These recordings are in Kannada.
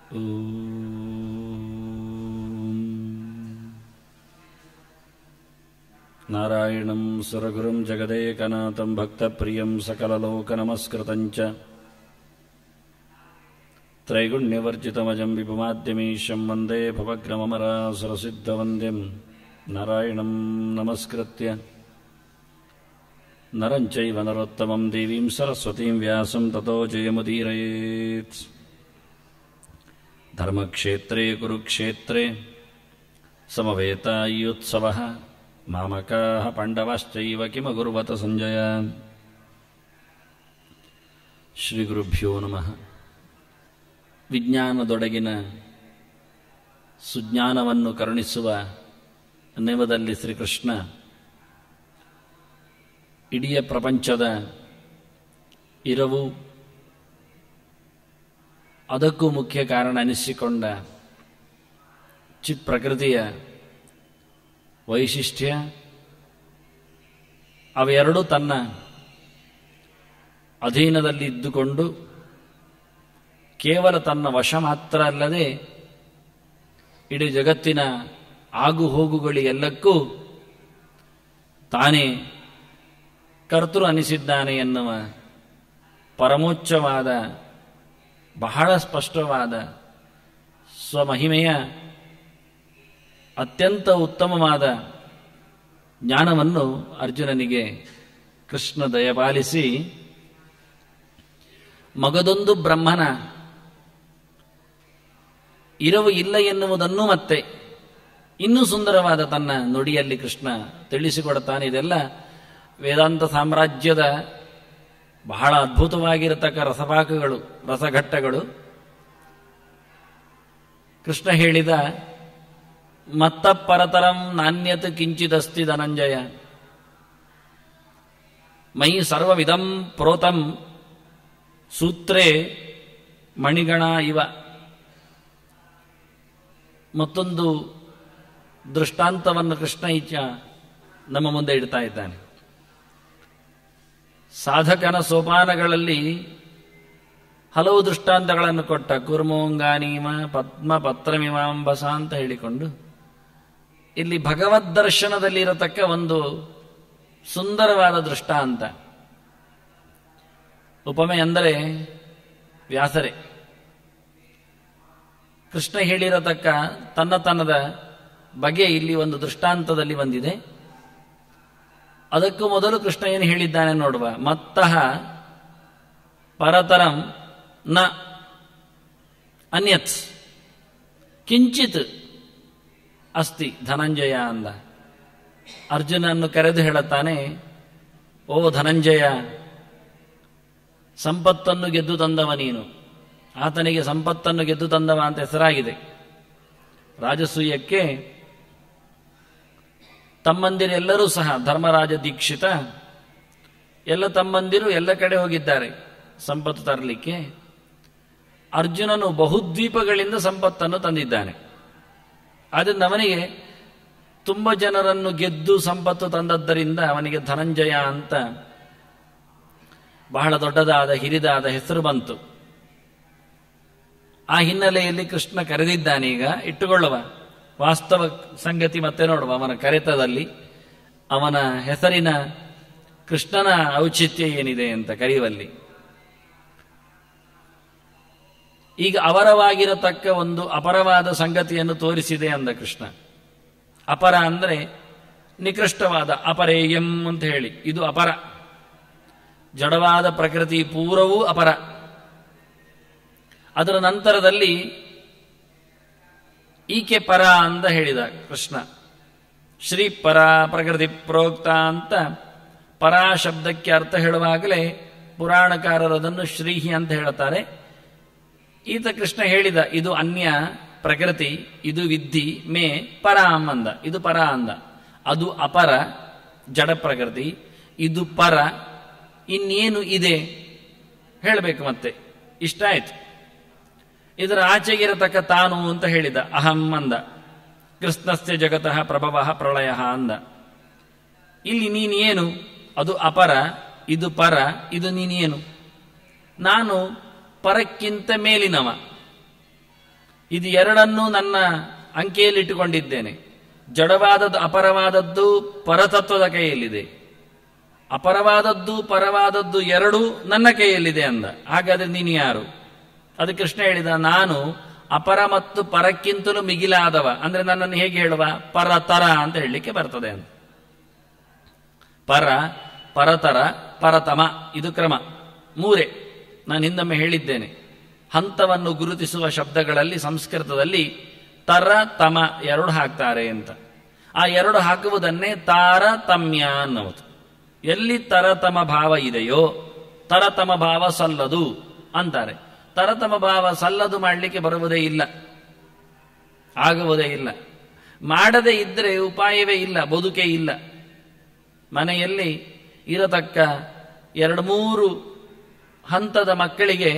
नारायणं सुरगुरुं जगदेकनाथं भक्तप्रियं सकललोकनमस्कृतं च त्रैगुण्यवर्जितमजं विपुमाद्यमीशं वन्दे भवग्रममरासुरसिद्धवन्द्यं नारायणं नमस्कृत्य नरं चैव नरोत्तमं देवीं सरस्वतीं व्यासं ततो जयमुदीरयेत् धर्मक्षेत्रे कुरुक्षेत्रे समवेतायुत्सवः मामकाः पाण्डवाश्चैव किमकुर्वत सञ्जय ಶ್ರೀಗುರುಭ್ಯೋ ನಮಃ ವಿಜ್ಞಾನದೊಡಗಿನ ಸುಜ್ಞಾನವನ್ನು ಕರುಣಿಸುವ ನೆವದಲ್ಲಿ ಶ್ರೀಕೃಷ್ಣ ಇಡೀ ಪ್ರಪಂಚದ ಇರವು ಅದಕ್ಕೂ ಮುಖ್ಯ ಕಾರಣ ಅನಿಸಿಕೊಂಡ ಚಿತ್ ಪ್ರಕೃತಿಯ ವೈಶಿಷ್ಟ್ಯ ಅವೆರಡೂ ತನ್ನ ಅಧೀನದಲ್ಲಿ ಇದ್ದುಕೊಂಡು ಕೇವಲ ತನ್ನ ವಶ ಮಾತ್ರ ಅಲ್ಲದೆ ಇಡೀ ಜಗತ್ತಿನ ಆಗು ಹೋಗುಗಳಿಗೆಲ್ಲಕ್ಕೂ ತಾನೇ ಕರ್ತೃ ಅನಿಸಿದ್ದಾನೆ ಎನ್ನುವ ಪರಮೋಚ್ಚವಾದ ಬಹಳ ಸ್ಪಷ್ಟವಾದ ಸ್ವಮಹಿಮೆಯ ಅತ್ಯಂತ ಉತ್ತಮವಾದ ಜ್ಞಾನವನ್ನು ಅರ್ಜುನನಿಗೆ ಕೃಷ್ಣ ದಯಪಾಲಿಸಿ ಮಗದೊಂದು ಬ್ರಹ್ಮನ ಇರವು ಇಲ್ಲ ಎನ್ನುವುದನ್ನು ಮತ್ತೆ ಇನ್ನೂ ಸುಂದರವಾದ ತನ್ನ ನುಡಿಯಲ್ಲಿ ಕೃಷ್ಣ ತಿಳಿಸಿಕೊಡುತ್ತಾನೆ ಇದೆಲ್ಲ ವೇದಾಂತ ಸಾಮ್ರಾಜ್ಯದ ಬಹಳ ಅದ್ಭುತವಾಗಿರತಕ್ಕ ರಸಪಾಕಗಳು ರಸಘಟ್ಟಗಳು ಕೃಷ್ಣ ಹೇಳಿದ ಮತ್ತ ಪರತರಂ ನಾಣ್ಯತ್ ಕಿಂಚಿದಸ್ತಿ ಧನಂಜಯ ಮೈ ಸರ್ವವಿಧಂ ಪ್ರೋತಂ ಸೂತ್ರೇ ಮಣಿಗಣ ಇವ ಮತ್ತೊಂದು ದೃಷ್ಟಾಂತವನ್ನು ಕೃಷ್ಣ ಈಚ ನಮ್ಮ ಮುಂದೆ ಇಡ್ತಾ ಇದ್ದಾನೆ ಸಾಧಕನ ಸೋಪಾನಗಳಲ್ಲಿ ಹಲವು ದೃಷ್ಟಾಂತಗಳನ್ನು ಕೊಟ್ಟ ಕುರ್ಮೋಂಗಾನೀಮ ಪದ್ಮ ಪತ್ರಮಿಮಾಂಬಸ ಅಂತ ಹೇಳಿಕೊಂಡು ಇಲ್ಲಿ ಭಗವದ್ ದರ್ಶನದಲ್ಲಿ ಇರತಕ್ಕ ಒಂದು ಸುಂದರವಾದ ದೃಷ್ಟಾಂತ ಉಪಮೆ ಅಂದರೆ ವ್ಯಾಸರೇ ಕೃಷ್ಣ ಹೇಳಿರತಕ್ಕ ತನ್ನತನದ ಬಗೆ ಇಲ್ಲಿ ಒಂದು ದೃಷ್ಟಾಂತದಲ್ಲಿ ಬಂದಿದೆ ಅದಕ್ಕೂ ಮೊದಲು ಕೃಷ್ಣ ಏನು ಹೇಳಿದ್ದಾನೆ ನೋಡುವ ಮತ್ತಃ ಪರತರಂ ನ ಅನ್ಯತ್ ಕಿಂಚಿತ್ ಅಸ್ತಿ ಧನಂಜಯ ಅಂದ ಅರ್ಜುನನ್ನು ಕರೆದು ಹೇಳುತ್ತಾನೆ ಓ ಧನಂಜಯ ಸಂಪತ್ತನ್ನು ಗೆದ್ದು ತಂದವ ನೀನು ಆತನಿಗೆ ಸಂಪತ್ತನ್ನು ಗೆದ್ದು ತಂದವ ಅಂತ ಹೆಸರಾಗಿದೆ ರಾಜಸೂಯಕ್ಕೆ ತಮ್ಮಂದಿರೆಲ್ಲರೂ ಸಹ ಧರ್ಮರಾಜ ದೀಕ್ಷಿತ ಎಲ್ಲ ತಮ್ಮಂದಿರು ಎಲ್ಲ ಕಡೆ ಹೋಗಿದ್ದಾರೆ ಸಂಪತ್ತು ತರಲಿಕ್ಕೆ ಅರ್ಜುನನು ಬಹುದ್ವೀಪಗಳಿಂದ ಸಂಪತ್ತನ್ನು ತಂದಿದ್ದಾನೆ ಆದ್ದರಿಂದ ಅವನಿಗೆ ತುಂಬ ಜನರನ್ನು ಗೆದ್ದು ಸಂಪತ್ತು ತಂದದ್ದರಿಂದ ಅವನಿಗೆ ಧನಂಜಯ ಅಂತ ಬಹಳ ದೊಡ್ಡದಾದ ಹಿರಿದಾದ ಹೆಸರು ಬಂತು ಆ ಹಿನ್ನೆಲೆಯಲ್ಲಿ ಕೃಷ್ಣ ಕರೆದಿದ್ದಾನೆ ಈಗ ಇಟ್ಟುಕೊಳ್ಳುವ ವಾಸ್ತವ ಸಂಗತಿ ಮತ್ತೆ ನೋಡುವ ಅವನ ಕರೆತದಲ್ಲಿ ಅವನ ಹೆಸರಿನ ಕೃಷ್ಣನ ಔಚಿತ್ಯ ಏನಿದೆ ಅಂತ ಕರೆಯುವಲ್ಲಿ ಈಗ ಅವರವಾಗಿರತಕ್ಕ ಒಂದು ಅಪರವಾದ ಸಂಗತಿಯನ್ನು ತೋರಿಸಿದೆ ಅಂದ ಕೃಷ್ಣ ಅಪರ ಅಂದರೆ ನಿಕೃಷ್ಟವಾದ ಅಪರೇಯಂ ಅಂತ ಹೇಳಿ ಇದು ಅಪರ ಜಡವಾದ ಪ್ರಕೃತಿ ಪೂರ್ವವೂ ಅಪರ ಅದರ ನಂತರದಲ್ಲಿ ಈಕೆ ಪರ ಅಂತ ಹೇಳಿದ ಕೃಷ್ಣ ಶ್ರೀ ಪರ ಪ್ರಕೃತಿ ಪ್ರೋಕ್ತ ಅಂತ ಪರಾ ಶಬ್ದಕ್ಕೆ ಅರ್ಥ ಹೇಳುವಾಗಲೇ ಪುರಾಣಕಾರರು ಅದನ್ನು ಶ್ರೀಹಿ ಅಂತ ಹೇಳುತ್ತಾರೆ ಈತ ಕೃಷ್ಣ ಹೇಳಿದ ಇದು ಅನ್ಯ ಪ್ರಕೃತಿ ಇದು ವಿದ್ಧಿ ಮೇ ಪರ ಅಂದ ಇದು ಪರ ಅಂದ ಅದು ಅಪರ ಜಡ ಪ್ರಕೃತಿ ಇದು ಪರ ಇನ್ನೇನು ಇದೆ ಹೇಳಬೇಕು ಮತ್ತೆ ಇಷ್ಟ ಆಯ್ತು ಇದರ ಆಚೆಗಿರತಕ್ಕ ತಾನು ಅಂತ ಹೇಳಿದ ಅಹಂ ಅಂದ ಕೃಷ್ಣಸ್ಯ ಜಗತಃ ಪ್ರಭವ ಪ್ರಳಯ ಅಂದ ಇಲ್ಲಿ ನೀನೇನು ಅದು ಅಪರ ಇದು ಪರ ಇದು ನೀನೇನು ನಾನು ಪರಕ್ಕಿಂತ ಮೇಲಿನವ ಇದು ಎರಡನ್ನೂ ನನ್ನ ಅಂಕೆಯಲ್ಲಿಟ್ಟುಕೊಂಡಿದ್ದೇನೆ ಜಡವಾದದ್ದು ಅಪರವಾದದ್ದು ಪರತತ್ವದ ಕೈಯಲ್ಲಿದೆ ಅಪರವಾದದ್ದು ಪರವಾದದ್ದು ಎರಡೂ ನನ್ನ ಕೈಯಲ್ಲಿದೆ ಅಂದ ಹಾಗಾದ್ರೆ ನೀನು ಯಾರು ಅದು ಕೃಷ್ಣ ಹೇಳಿದ ನಾನು ಅಪರ ಮತ್ತು ಪರಕ್ಕಿಂತಲೂ ಮಿಗಿಲಾದವ ಅಂದ್ರೆ ನನ್ನನ್ನು ಹೇಗೆ ಹೇಳುವ ಪರತರ ಅಂತ ಹೇಳಲಿಕ್ಕೆ ಬರ್ತದೆ ಅಂತ ಪರ ಪರತರ ಪರತಮ ಇದು ಕ್ರಮ ಮೂರೇ ನಾನು ಹಿಂದೊಮ್ಮೆ ಹೇಳಿದ್ದೇನೆ ಹಂತವನ್ನು ಗುರುತಿಸುವ ಶಬ್ದಗಳಲ್ಲಿ ಸಂಸ್ಕೃತದಲ್ಲಿ ತರ ತಮ ಎರಡು ಹಾಕ್ತಾರೆ ಅಂತ ಆ ಎರಡು ಹಾಕುವುದನ್ನೇ ತಾರತಮ್ಯ ಅನ್ನುವುದು ಎಲ್ಲಿ ತರತಮ ಭಾವ ಇದೆಯೋ ತರತಮ ಭಾವ ಸಲ್ಲದು ಅಂತಾರೆ ತರತಮ ಭಾವ ಸಲ್ಲದು ಮಾಡಲಿಕ್ಕೆ ಬರುವುದೇ ಇಲ್ಲ ಆಗುವುದೇ ಇಲ್ಲ ಮಾಡದೇ ಇದ್ರೆ ಉಪಾಯವೇ ಇಲ್ಲ ಬದುಕೇ ಇಲ್ಲ ಮನೆಯಲ್ಲಿ ಇರತಕ್ಕ ಎರಡು ಮೂರು ಹಂತದ ಮಕ್ಕಳಿಗೆ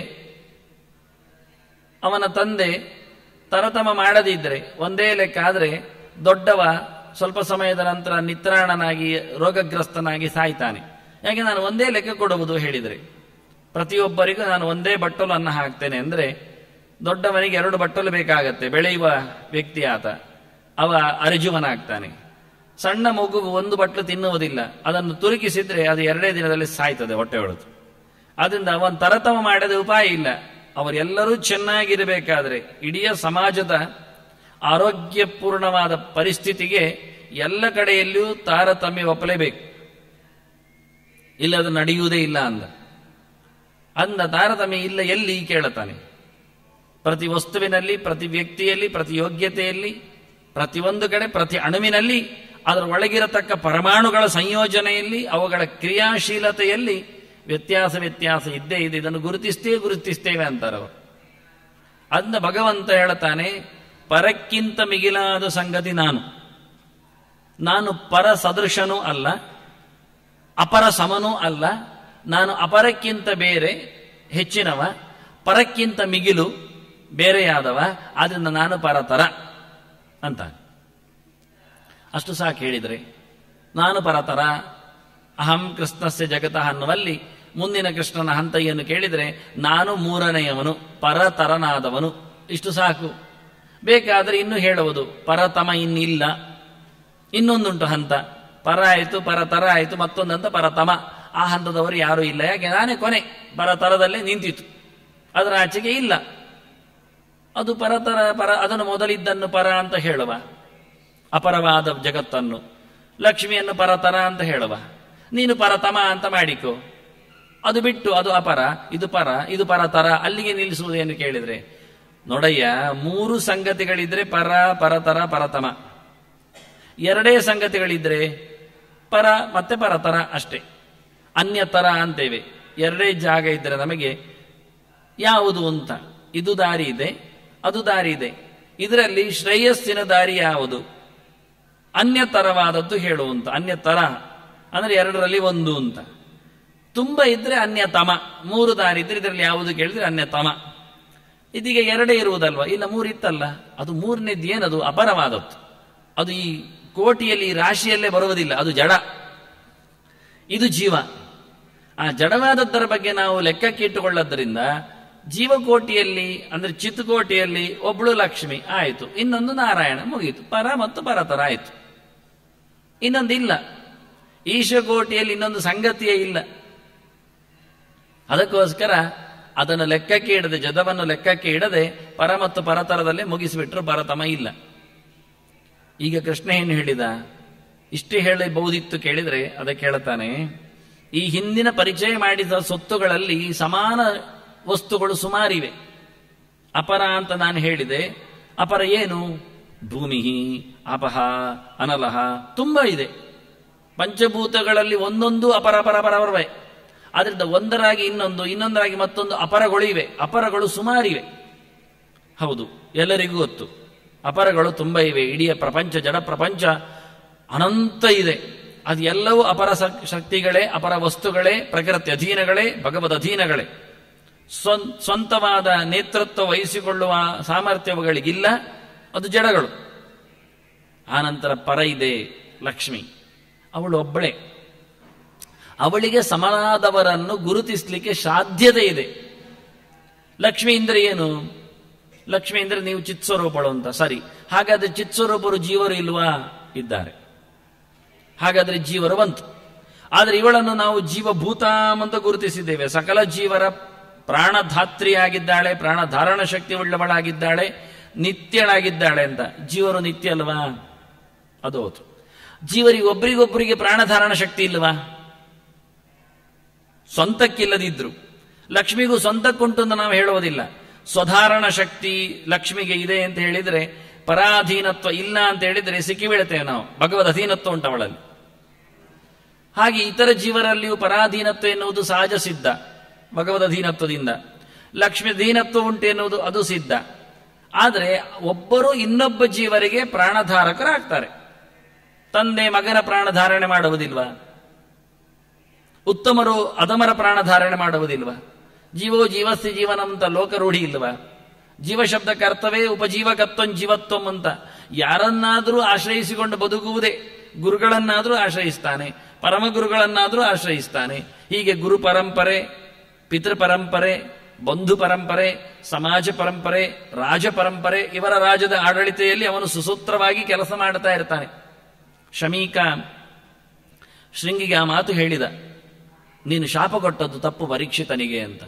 ಅವನ ತಂದೆ ತರತಮ ಮಾಡದಿದ್ದರೆ ಒಂದೇ ಲೆಕ್ಕ ಆದರೆ ದೊಡ್ಡವ ಸ್ವಲ್ಪ ಸಮಯದ ನಂತರ ನಿತ್ರಾಣನಾಗಿ ರೋಗಗ್ರಸ್ತನಾಗಿ ಸಾಯ್ತಾನೆ ಯಾಕೆ ನಾನು ಒಂದೇ ಲೆಕ್ಕ ಕೊಡುವುದು ಹೇಳಿದರೆ ಪ್ರತಿಯೊಬ್ಬರಿಗೂ ನಾನು ಒಂದೇ ಬಟ್ಟಲು ಅನ್ನ ಹಾಕ್ತೇನೆ ಅಂದರೆ ದೊಡ್ಡವನಿಗೆ ಎರಡು ಬಟ್ಟಲು ಬೇಕಾಗತ್ತೆ ಬೆಳೆಯುವ ವ್ಯಕ್ತಿ ಆತ ಅವ ಅರ್ಜುವನಾಗ್ತಾನೆ ಸಣ್ಣ ಮಗು ಒಂದು ಬಟ್ಲು ತಿನ್ನುವುದಿಲ್ಲ ಅದನ್ನು ತುರುಕಿಸಿದ್ರೆ ಅದು ಎರಡೇ ದಿನದಲ್ಲಿ ಸಾಯ್ತದೆ ಹೊಟ್ಟೆ ಹೊಡೆದು ಅದರಿಂದ ಅವನ್ ತರತಮ ಮಾಡದ ಉಪಾಯ ಇಲ್ಲ ಅವರೆಲ್ಲರೂ ಚೆನ್ನಾಗಿರಬೇಕಾದ್ರೆ ಇಡೀ ಸಮಾಜದ ಆರೋಗ್ಯಪೂರ್ಣವಾದ ಪರಿಸ್ಥಿತಿಗೆ ಎಲ್ಲ ಕಡೆಯಲ್ಲಿಯೂ ತಾರತಮ್ಯ ಒಪ್ಪಲೇಬೇಕು ಇಲ್ಲ ಅದು ನಡೆಯುವುದೇ ಇಲ್ಲ ಅಂದ ಅಂದ ತಾರತಮ್ಯ ಇಲ್ಲ ಎಲ್ಲಿ ಕೇಳುತ್ತಾನೆ ಪ್ರತಿ ವಸ್ತುವಿನಲ್ಲಿ ಪ್ರತಿ ವ್ಯಕ್ತಿಯಲ್ಲಿ ಪ್ರತಿ ಯೋಗ್ಯತೆಯಲ್ಲಿ ಪ್ರತಿಯೊಂದು ಕಡೆ ಪ್ರತಿ ಅಣುವಿನಲ್ಲಿ ಅದರ ಒಳಗಿರತಕ್ಕ ಪರಮಾಣುಗಳ ಸಂಯೋಜನೆಯಲ್ಲಿ ಅವುಗಳ ಕ್ರಿಯಾಶೀಲತೆಯಲ್ಲಿ ವ್ಯತ್ಯಾಸ ವ್ಯತ್ಯಾಸ ಇದ್ದೇ ಇದೆ ಇದನ್ನು ಗುರುತಿಸ್ತೇ ಗುರುತಿಸ್ತೇವೆ ಅಂತಾರೆ ಅವರು ಅದನ್ನ ಭಗವಂತ ಹೇಳ್ತಾನೆ ಪರಕ್ಕಿಂತ ಮಿಗಿಲಾದ ಸಂಗತಿ ನಾನು ನಾನು ಪರ ಸದೃಶನೂ ಅಲ್ಲ ಅಪರ ಸಮನೂ ಅಲ್ಲ ನಾನು ಅಪರಕ್ಕಿಂತ ಬೇರೆ ಹೆಚ್ಚಿನವ ಪರಕ್ಕಿಂತ ಮಿಗಿಲು ಬೇರೆಯಾದವ ಆದ್ರಿಂದ ನಾನು ಪರತರ ಅಂತ ಅಷ್ಟು ಸಾಕು ಹೇಳಿದರೆ ನಾನು ಪರತರ ಅಹಂ ಕೃಷ್ಣಸ್ಯ ಜಗತಃ ಅನ್ನುವಲ್ಲಿ ಮುಂದಿನ ಕೃಷ್ಣನ ಹಂತಯ್ಯನ್ನು ಕೇಳಿದರೆ ನಾನು ಮೂರನೆಯವನು ಪರತರನಾದವನು ಇಷ್ಟು ಸಾಕು ಬೇಕಾದರೆ ಇನ್ನು ಹೇಳುವುದು ಪರತಮ ಇನ್ನಿಲ್ಲ ಇನ್ನೊಂದುಂಟು ಹಂತ ಪರ ಆಯಿತು ಪರತರ ಆಯಿತು ಮತ್ತೊಂದು ಹಂತ ಪರತಮ ಆ ಹಂತದವರು ಯಾರೂ ಇಲ್ಲ ಯಾಕೆ ನಾನೇ ಕೊನೆ ಪರತರದಲ್ಲೇ ನಿಂತಿತು ಅದರ ಆಚೆಗೆ ಇಲ್ಲ ಅದು ಪರತರ ಪರ ಅದನ್ನು ಮೊದಲಿದ್ದನ್ನು ಪರ ಅಂತ ಹೇಳುವ ಅಪರವಾದ ಜಗತ್ತನ್ನು ಲಕ್ಷ್ಮಿಯನ್ನು ಪರತರ ಅಂತ ಹೇಳುವ ನೀನು ಪರತಮ ಅಂತ ಮಾಡಿಕೊ ಅದು ಬಿಟ್ಟು ಅದು ಅಪರ ಇದು ಪರ ಇದು ಪರತರ ಅಲ್ಲಿಗೆ ನಿಲ್ಲಿಸುವುದೇನು ಕೇಳಿದ್ರೆ ನೋಡಯ್ಯ ಮೂರು ಸಂಗತಿಗಳಿದ್ರೆ ಪರ ಪರತರ ಪರತಮ ಎರಡೇ ಸಂಗತಿಗಳಿದ್ರೆ ಪರ ಮತ್ತೆ ಪರತರ ಅಷ್ಟೇ ಅನ್ಯತರ ಅಂತೇವೆ ಎರಡೇ ಜಾಗ ಇದ್ರೆ ನಮಗೆ ಯಾವುದು ಅಂತ ಇದು ದಾರಿ ಇದೆ ಅದು ದಾರಿ ಇದೆ ಇದರಲ್ಲಿ ಶ್ರೇಯಸ್ಸಿನ ದಾರಿ ಯಾವುದು ಅನ್ಯತರವಾದದ್ದು ಹೇಳುವಂತ ಅನ್ಯತರ ಅಂದ್ರೆ ಎರಡರಲ್ಲಿ ಒಂದು ಅಂತ ತುಂಬ ಇದ್ರೆ ಅನ್ಯತಮ ಮೂರು ದಾರಿ ಇದ್ರೆ ಇದರಲ್ಲಿ ಯಾವುದು ಕೇಳಿದ್ರೆ ಅನ್ಯತಮ ಇದೀಗ ಎರಡೇ ಇರುವುದಲ್ವಾ ಇಲ್ಲ ಮೂರು ಇತ್ತಲ್ಲ ಅದು ಮೂರನೇದ್ದು ಏನದು ಅಪರವಾದದ್ದು ಅದು ಈ ಕೋಟಿಯಲ್ಲಿ ಈ ರಾಶಿಯಲ್ಲೇ ಬರುವುದಿಲ್ಲ ಅದು ಜಡ ಇದು ಜೀವ ಆ ಜಡವಾದದ್ದರ ಬಗ್ಗೆ ನಾವು ಲೆಕ್ಕಕ್ಕೆ ಇಟ್ಟುಕೊಳ್ಳೋದ್ರಿಂದ ಜೀವಕೋಟಿಯಲ್ಲಿ ಅಂದ್ರೆ ಚಿತ್ತುಕೋಟಿಯಲ್ಲಿ ಒಬ್ಳು ಲಕ್ಷ್ಮಿ ಆಯಿತು ಇನ್ನೊಂದು ನಾರಾಯಣ ಮುಗಿಯಿತು ಪರ ಮತ್ತು ಪರತರ ಆಯಿತು ಇನ್ನೊಂದು ಇಲ್ಲ ಈಶಕೋಟಿಯಲ್ಲಿ ಇನ್ನೊಂದು ಸಂಗತಿಯೇ ಇಲ್ಲ ಅದಕ್ಕೋಸ್ಕರ ಅದನ್ನು ಲೆಕ್ಕಕ್ಕೆ ಇಡದೆ ಜದವನ್ನು ಲೆಕ್ಕಕ್ಕೆ ಇಡದೆ ಪರ ಮತ್ತು ಪರತರದಲ್ಲೇ ಮುಗಿಸಿಬಿಟ್ರು ಪರತಮ ಇಲ್ಲ ಈಗ ಕೃಷ್ಣ ಏನು ಹೇಳಿದ ಇಷ್ಟೇ ಹೇಳಬಹುದಿತ್ತು ಕೇಳಿದ್ರೆ ಅದಕ್ಕೆ ಹೇಳ್ತಾನೆ ಈ ಹಿಂದಿನ ಪರಿಚಯ ಮಾಡಿದ ಸೊತ್ತುಗಳಲ್ಲಿ ಸಮಾನ ವಸ್ತುಗಳು ಸುಮಾರಿವೆ ಅಪರ ಅಂತ ನಾನು ಹೇಳಿದೆ ಅಪರ ಏನು ಭೂಮಿ ಅಪಹ ಅನಲಹ ತುಂಬಾ ಇದೆ ಪಂಚಭೂತಗಳಲ್ಲಿ ಒಂದೊಂದು ಅಪರ ಪರ ಪರವೇ ಆದ್ರಿಂದ ಒಂದರಾಗಿ ಇನ್ನೊಂದು ಇನ್ನೊಂದರಾಗಿ ಮತ್ತೊಂದು ಅಪರಗಳು ಇವೆ ಅಪರಗಳು ಸುಮಾರಿವೆ ಹೌದು ಎಲ್ಲರಿಗೂ ಗೊತ್ತು ಅಪರಗಳು ತುಂಬ ಇವೆ ಇಡೀ ಪ್ರಪಂಚ ಜಡ ಪ್ರಪಂಚ ಅನಂತ ಇದೆ ಅದು ಎಲ್ಲವೂ ಅಪರ ಶಕ್ತಿಗಳೇ ಅಪರ ವಸ್ತುಗಳೇ ಪ್ರಕೃತಿ ಅಧೀನಗಳೇ ಭಗವದ್ ಅಧೀನಗಳೇ ಸ್ವಂತವಾದ ನೇತೃತ್ವ ವಹಿಸಿಕೊಳ್ಳುವ ಸಾಮರ್ಥ್ಯಗಳಿಗಿಲ್ಲ ಅದು ಜಡಗಳು ಆನಂತರ ಪರ ಇದೆ ಲಕ್ಷ್ಮಿ ಅವಳು ಒಬ್ಬಳೇ ಅವಳಿಗೆ ಸಮನಾದವರನ್ನು ಗುರುತಿಸಲಿಕ್ಕೆ ಸಾಧ್ಯತೆ ಇದೆ ಲಕ್ಷ್ಮಿ ಅಂದ್ರೆ ಏನು ಲಕ್ಷ್ಮಿ ಅಂದ್ರೆ ನೀವು ಚಿತ್ಸ್ವರೂಪಳು ಅಂತ ಸರಿ ಹಾಗಾದ್ರೆ ಚಿತ್ಸ್ವರೂಪರು ಜೀವರು ಇಲ್ವಾ ಇದ್ದಾರೆ ಹಾಗಾದ್ರೆ ಜೀವರು ಬಂತು ಆದರೆ ಇವಳನ್ನು ನಾವು ಜೀವಭೂತಾಂ ಅಂತ ಗುರುತಿಸಿದ್ದೇವೆ ಸಕಲ ಜೀವರ ಪ್ರಾಣಧಾತ್ರಿಯಾಗಿದ್ದಾಳೆ ಪ್ರಾಣ ಧಾರಣ ಶಕ್ತಿ ಉಳ್ಳವಳಾಗಿದ್ದಾಳೆ ನಿತ್ಯಳಾಗಿದ್ದಾಳೆ ಅಂತ ಜೀವರು ನಿತ್ಯ ಅಲ್ವಾ ಅದು ಹೌದು ಜೀವರಿಗೆ ಒಬ್ಬರಿಗೊಬ್ಬರಿಗೆ ಪ್ರಾಣಧಾರಣ ಶಕ್ತಿ ಇಲ್ವಾ ಸ್ವಂತಕ್ಕಿಲ್ಲದಿದ್ರು ಲಕ್ಷ್ಮಿಗೂ ಸ್ವಂತಕ್ಕುಂಟು ಅಂತ ನಾವು ಹೇಳುವುದಿಲ್ಲ ಸ್ವಧಾರಣ ಶಕ್ತಿ ಲಕ್ಷ್ಮಿಗೆ ಇದೆ ಅಂತ ಹೇಳಿದ್ರೆ ಪರಾಧೀನತ್ವ ಇಲ್ಲ ಅಂತ ಹೇಳಿದ್ರೆ ಸಿಕ್ಕಿ ಬೀಳುತ್ತೇವೆ ನಾವು ಭಗವದ್ ಅಧೀನತ್ವ ಉಂಟು ಅವಳಲ್ಲಿ ಹಾಗೆ ಇತರ ಜೀವರಲ್ಲಿಯೂ ಪರಾಧೀನತ್ವ ಎನ್ನುವುದು ಸಹಜ ಸಿದ್ಧ ಭಗವದ್ ಅಧೀನತ್ವದಿಂದ ಲಕ್ಷ್ಮಿ ಅಧೀನತ್ವ ಉಂಟು ಎನ್ನುವುದು ಅದು ಸಿದ್ಧ ಆದರೆ ಒಬ್ಬರು ಇನ್ನೊಬ್ಬ ಜೀವರಿಗೆ ಪ್ರಾಣಧಾರಕರಾಗ್ತಾರೆ ತಂದೆ ಮಗನ ಪ್ರಾಣಧಾರಣೆ ಮಾಡುವುದಿಲ್ವಾ ಉತ್ತಮರು ಅಧಮರ ಪ್ರಾಣಧಾರಣೆ ಮಾಡುವುದಿಲ್ವಾ ಜೀವೋ ಜೀವಸ್ಯ ಜೀವನ ಅಂತ ಲೋಕರೂಢಿ ಇಲ್ವಾ ಜೀವಶಬ್ದಕ್ಕೆ ಅರ್ಥವೇ ಉಪಜೀವಕತ್ವಂ ಜೀವತ್ವಂ ಅಂತ ಯಾರನ್ನಾದರೂ ಆಶ್ರಯಿಸಿಕೊಂಡು ಬದುಕುವುದೇ ಗುರುಗಳನ್ನಾದರೂ ಆಶ್ರಯಿಸ್ತಾನೆ ಪರಮ ಗುರುಗಳನ್ನಾದರೂ ಆಶ್ರಯಿಸ್ತಾನೆ ಹೀಗೆ ಗುರು ಪರಂಪರೆ ಪಿತೃ ಪರಂಪರೆ ಬಂಧು ಪರಂಪರೆ ಸಮಾಜ ಪರಂಪರೆ ರಾಜ ಪರಂಪರೆ ಇವರ ರಾಜ್ಯದ ಆಡಳಿತೆಯಲ್ಲಿ ಅವನು ಸುಸೂತ್ರವಾಗಿ ಕೆಲಸ ಮಾಡ್ತಾ ಇರ್ತಾನೆ ಶಮೀಕ ಶೃಂಗಿಗೆ ಆ ಮಾತು ಹೇಳಿದ ನೀನು ಶಾಪ ಕೊಟ್ಟದ್ದು ತಪ್ಪು ಪರೀಕ್ಷಿತನಿಗೆ ಅಂತ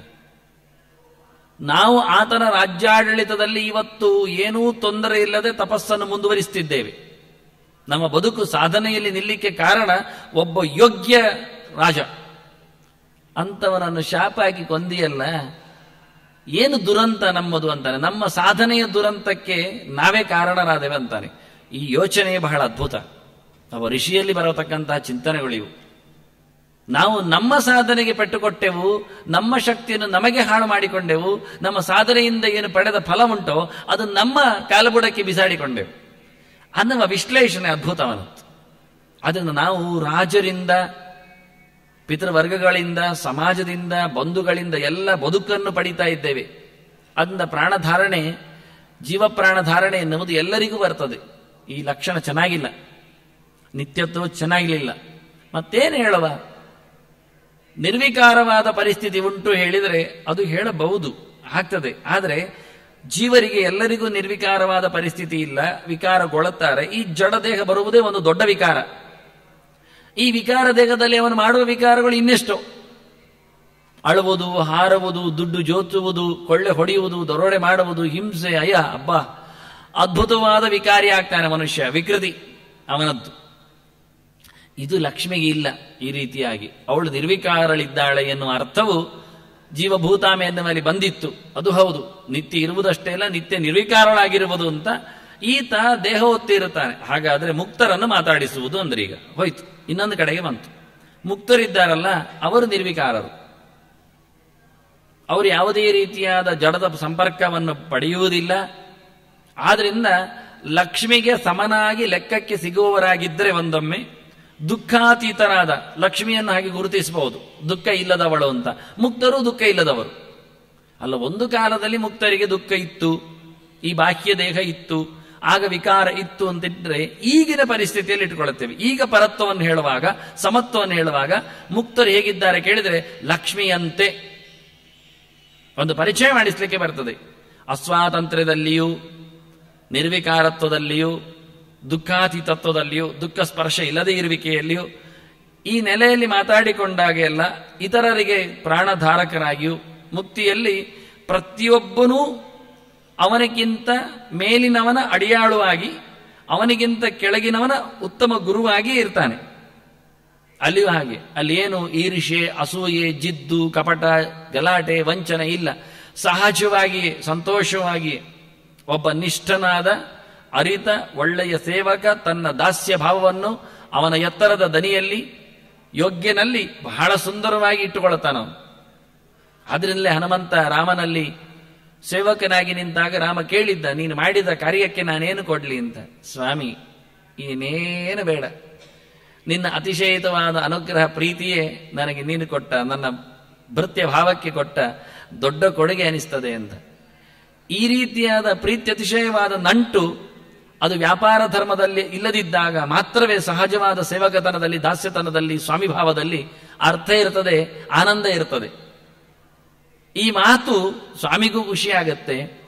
ನಾವು ಆತನ ರಾಜ್ಯಾಡಳಿತದಲ್ಲಿ ಇವತ್ತು ಏನೂ ತೊಂದರೆ ಇಲ್ಲದೆ ತಪಸ್ಸನ್ನು ಮುಂದುವರಿಸುತ್ತಿದ್ದೇವೆ ನಮ್ಮ ಬದುಕು ಸಾಧನೆಯಲ್ಲಿ ನಿಲ್ಲಿಕ್ಕೆ ಕಾರಣ ಒಬ್ಬ ಯೋಗ್ಯ ರಾಜ ಅಂತವನನ್ನು ಶಾಪ ಹಾಕಿ ಕೊಂದಿಯಲ್ಲ ಏನು ದುರಂತ ನಮ್ಮದು ಅಂತಾನೆ ನಮ್ಮ ಸಾಧನೆಯ ದುರಂತಕ್ಕೆ ನಾವೇ ಕಾರಣರಾದೇವೆ ಅಂತಾನೆ ಈ ಯೋಚನೆ ಬಹಳ ಅದ್ಭುತ ಅವ ಋಷಿಯಲ್ಲಿ ಬರತಕ್ಕಂತಹ ಚಿಂತನೆಗಳು ಇವು ನಾವು ನಮ್ಮ ಸಾಧನೆಗೆ ಪೆಟ್ಟುಕೊಟ್ಟೆವು ನಮ್ಮ ಶಕ್ತಿಯನ್ನು ನಮಗೆ ಹಾಳು ಮಾಡಿಕೊಂಡೆವು ನಮ್ಮ ಸಾಧನೆಯಿಂದ ಏನು ಪಡೆದ ಫಲ ಉಂಟೋ ಅದು ನಮ್ಮ ಕಾಲಬುಡಕ್ಕೆ ಬಿಸಾಡಿಕೊಂಡೆವು ಅನ್ನುವ ವಿಶ್ಲೇಷಣೆ ಅದ್ಭುತವನತ್ತು ಅದನ್ನು ನಾವು ರಾಜರಿಂದ ಪಿತೃವರ್ಗಗಳಿಂದ ಸಮಾಜದಿಂದ ಬಂಧುಗಳಿಂದ ಎಲ್ಲ ಬದುಕನ್ನು ಪಡಿತಾ ಇದ್ದೇವೆ ಅದರಿಂದ ಪ್ರಾಣಧಾರಣೆ ಜೀವ ಪ್ರಾಣಧಾರಣೆ ಎನ್ನುವುದು ಎಲ್ಲರಿಗೂ ಬರ್ತದೆ ಈ ಲಕ್ಷಣ ಚೆನ್ನಾಗಿಲ್ಲ ನಿತ್ಯತ್ವ ಚೆನ್ನಾಗಿರಲಿಲ್ಲ ಮತ್ತೇನು ಹೇಳುವ ನಿರ್ವಿಕಾರವಾದ ಪರಿಸ್ಥಿತಿ ಉಂಟು ಹೇಳಿದರೆ ಅದು ಹೇಳಬಹುದು ಆಗ್ತದೆ ಆದರೆ ಜೀವರಿಗೆ ಎಲ್ಲರಿಗೂ ನಿರ್ವಿಕಾರವಾದ ಪರಿಸ್ಥಿತಿ ಇಲ್ಲ ವಿಕಾರಗೊಳ್ಳುತ್ತಾರೆ ಈ ಜಡ ದೇಹ ಬರುವುದೇ ಒಂದು ದೊಡ್ಡ ವಿಕಾರ ಈ ವಿಕಾರ ದೇಹದಲ್ಲಿ ಅವನು ಮಾಡುವ ವಿಕಾರಗಳು ಇನ್ನೆಷ್ಟು ಅಳುವುದು ಹಾರುವುದು ದುಡ್ಡು ಜೋಚುವುದು ಕೊಳ್ಳೆ ಹೊಡೆಯುವುದು ದರೋಡೆ ಮಾಡುವುದು ಹಿಂಸೆ ಅಯ್ಯ ಅಬ್ಬ ಅದ್ಭುತವಾದ ವಿಕಾರಿ ಆಗ್ತಾನೆ ಮನುಷ್ಯ ವಿಕೃತಿ ಅವನದ್ದು ಇದು ಲಕ್ಷ್ಮಿಗೆ ಇಲ್ಲ ಈ ರೀತಿಯಾಗಿ ಅವಳು ನಿರ್ವಿಕಾರಳಿದ್ದಾಳೆ ಎನ್ನುವ ಅರ್ಥವು ಜೀವಭೂತಾಮೆ ಎನ್ನುವಲ್ಲಿ ಬಂದಿತ್ತು ಅದು ಹೌದು ನಿತ್ಯ ಇರುವುದಷ್ಟೇ ಅಲ್ಲ ನಿತ್ಯ ನಿರ್ವಿಕಾರಳಾಗಿರುವುದು ಅಂತ ಈತ ದೇಹ ಹೊತ್ತಿರುತ್ತಾನೆ ಹಾಗಾದ್ರೆ ಮುಕ್ತರನ್ನು ಮಾತಾಡಿಸುವುದು ಅಂದ್ರೆ ಈಗ ಹೋಯ್ತು ಇನ್ನೊಂದು ಕಡೆಗೆ ಬಂತು ಮುಕ್ತರಿದ್ದಾರಲ್ಲ ಅವರು ನಿರ್ವಿಕಾರರು ಅವರು ಯಾವುದೇ ರೀತಿಯಾದ ಜಡದ ಸಂಪರ್ಕವನ್ನು ಪಡೆಯುವುದಿಲ್ಲ ಆದ್ರಿಂದ ಲಕ್ಷ್ಮಿಗೆ ಸಮನಾಗಿ ಲೆಕ್ಕಕ್ಕೆ ಸಿಗುವವರಾಗಿದ್ದರೆ ಒಂದೊಮ್ಮೆ ದುಃಖಾತೀತರಾದ ಲಕ್ಷ್ಮಿಯನ್ನು ಹಾಗೆ ಗುರುತಿಸಬಹುದು ದುಃಖ ಇಲ್ಲದವಳು ಅಂತ ಮುಕ್ತರು ದುಃಖ ಇಲ್ಲದವರು ಅಲ್ಲ ಒಂದು ಕಾಲದಲ್ಲಿ ಮುಕ್ತರಿಗೆ ದುಃಖ ಇತ್ತು ಈ ಬಾಹ್ಯ ದೇಹ ಇತ್ತು ಆಗ ವಿಕಾರ ಇತ್ತು ಅಂತಿದ್ರೆ ಈಗಿನ ಪರಿಸ್ಥಿತಿಯಲ್ಲಿ ಇಟ್ಟುಕೊಳ್ಳುತ್ತೇವೆ ಈಗ ಪರತ್ವವನ್ನು ಹೇಳುವಾಗ ಸಮತ್ವವನ್ನು ಹೇಳುವಾಗ ಮುಕ್ತರು ಹೇಗಿದ್ದಾರೆ ಕೇಳಿದರೆ ಲಕ್ಷ್ಮಿಯಂತೆ ಒಂದು ಪರಿಚಯ ಮಾಡಿಸ್ಲಿಕ್ಕೆ ಬರ್ತದೆ ಅಸ್ವಾತಂತ್ರ್ಯದಲ್ಲಿಯೂ ನಿರ್ವಿಕಾರತ್ವದಲ್ಲಿಯೂ ದುಃಖಾತೀತತ್ವದಲ್ಲಿಯೂ ದುಃಖ ಸ್ಪರ್ಶ ಇಲ್ಲದೇ ಇರುವಿಕೆಯಲ್ಲಿಯೂ ಈ ನೆಲೆಯಲ್ಲಿ ಮಾತಾಡಿಕೊಂಡಾಗ ಎಲ್ಲ ಇತರರಿಗೆ ಪ್ರಾಣಧಾರಕರಾಗಿಯೂ ಮುಕ್ತಿಯಲ್ಲಿ ಪ್ರತಿಯೊಬ್ಬನೂ ಅವನಿಗಿಂತ ಮೇಲಿನವನ ಅಡಿಯಾಳುವಾಗಿ ಅವನಿಗಿಂತ ಕೆಳಗಿನವನ ಉತ್ತಮ ಗುರುವಾಗಿ ಇರ್ತಾನೆ ಅಲ್ಲಿಯೂ ಹಾಗೆ ಅಲ್ಲಿ ಏನು ಈರ್ಷೆ ಅಸೂಯೆ ಜಿದ್ದು ಕಪಟ ಗಲಾಟೆ ವಂಚನೆ ಇಲ್ಲ ಸಹಜವಾಗಿ ಸಂತೋಷವಾಗಿ ಒಬ್ಬ ನಿಷ್ಠನಾದ ಅರಿತ ಒಳ್ಳೆಯ ಸೇವಕ ತನ್ನ ದಾಸ್ಯ ಭಾವವನ್ನು ಅವನ ಎತ್ತರದ ದನಿಯಲ್ಲಿ ಯೋಗ್ಯನಲ್ಲಿ ಬಹಳ ಸುಂದರವಾಗಿ ಇಟ್ಟುಕೊಳ್ಳುತ್ತಾನ ಆದ್ರಿಂದಲೇ ಹನುಮಂತ ರಾಮನಲ್ಲಿ ಸೇವಕನಾಗಿ ನಿಂತಾಗ ರಾಮ ಕೇಳಿದ್ದ ನೀನು ಮಾಡಿದ ಕಾರ್ಯಕ್ಕೆ ನಾನೇನು ಕೊಡ್ಲಿ ಅಂತ ಸ್ವಾಮಿ ಇನ್ನೇನು ಬೇಡ ನಿನ್ನ ಅತಿಶಯಿತವಾದ ಅನುಗ್ರಹ ಪ್ರೀತಿಯೇ ನನಗೆ ನೀನು ಕೊಟ್ಟ ನನ್ನ ಭೃತ್ಯ ಭಾವಕ್ಕೆ ಕೊಟ್ಟ ದೊಡ್ಡ ಕೊಡುಗೆ ಅನಿಸ್ತದೆ ಅಂತ ಈ ರೀತಿಯಾದ ಪ್ರೀತಿ ಅತಿಶಯವಾದ ನಂಟು ಅದು ವ್ಯಾಪಾರ ಧರ್ಮದಲ್ಲಿ ಇಲ್ಲದಿದ್ದಾಗ ಮಾತ್ರವೇ ಸಹಜವಾದ ಸೇವಕತನದಲ್ಲಿ ದಾಸ್ಯತನದಲ್ಲಿ ಸ್ವಾಮಿಭಾವದಲ್ಲಿ ಅರ್ಥ ಇರ್ತದೆ ಆನಂದ ಇರ್ತದೆ ಈ ಮಾತು ಸ್ವಾಮಿಗೂ ಖುಷಿಯಾಗತ್ತೆ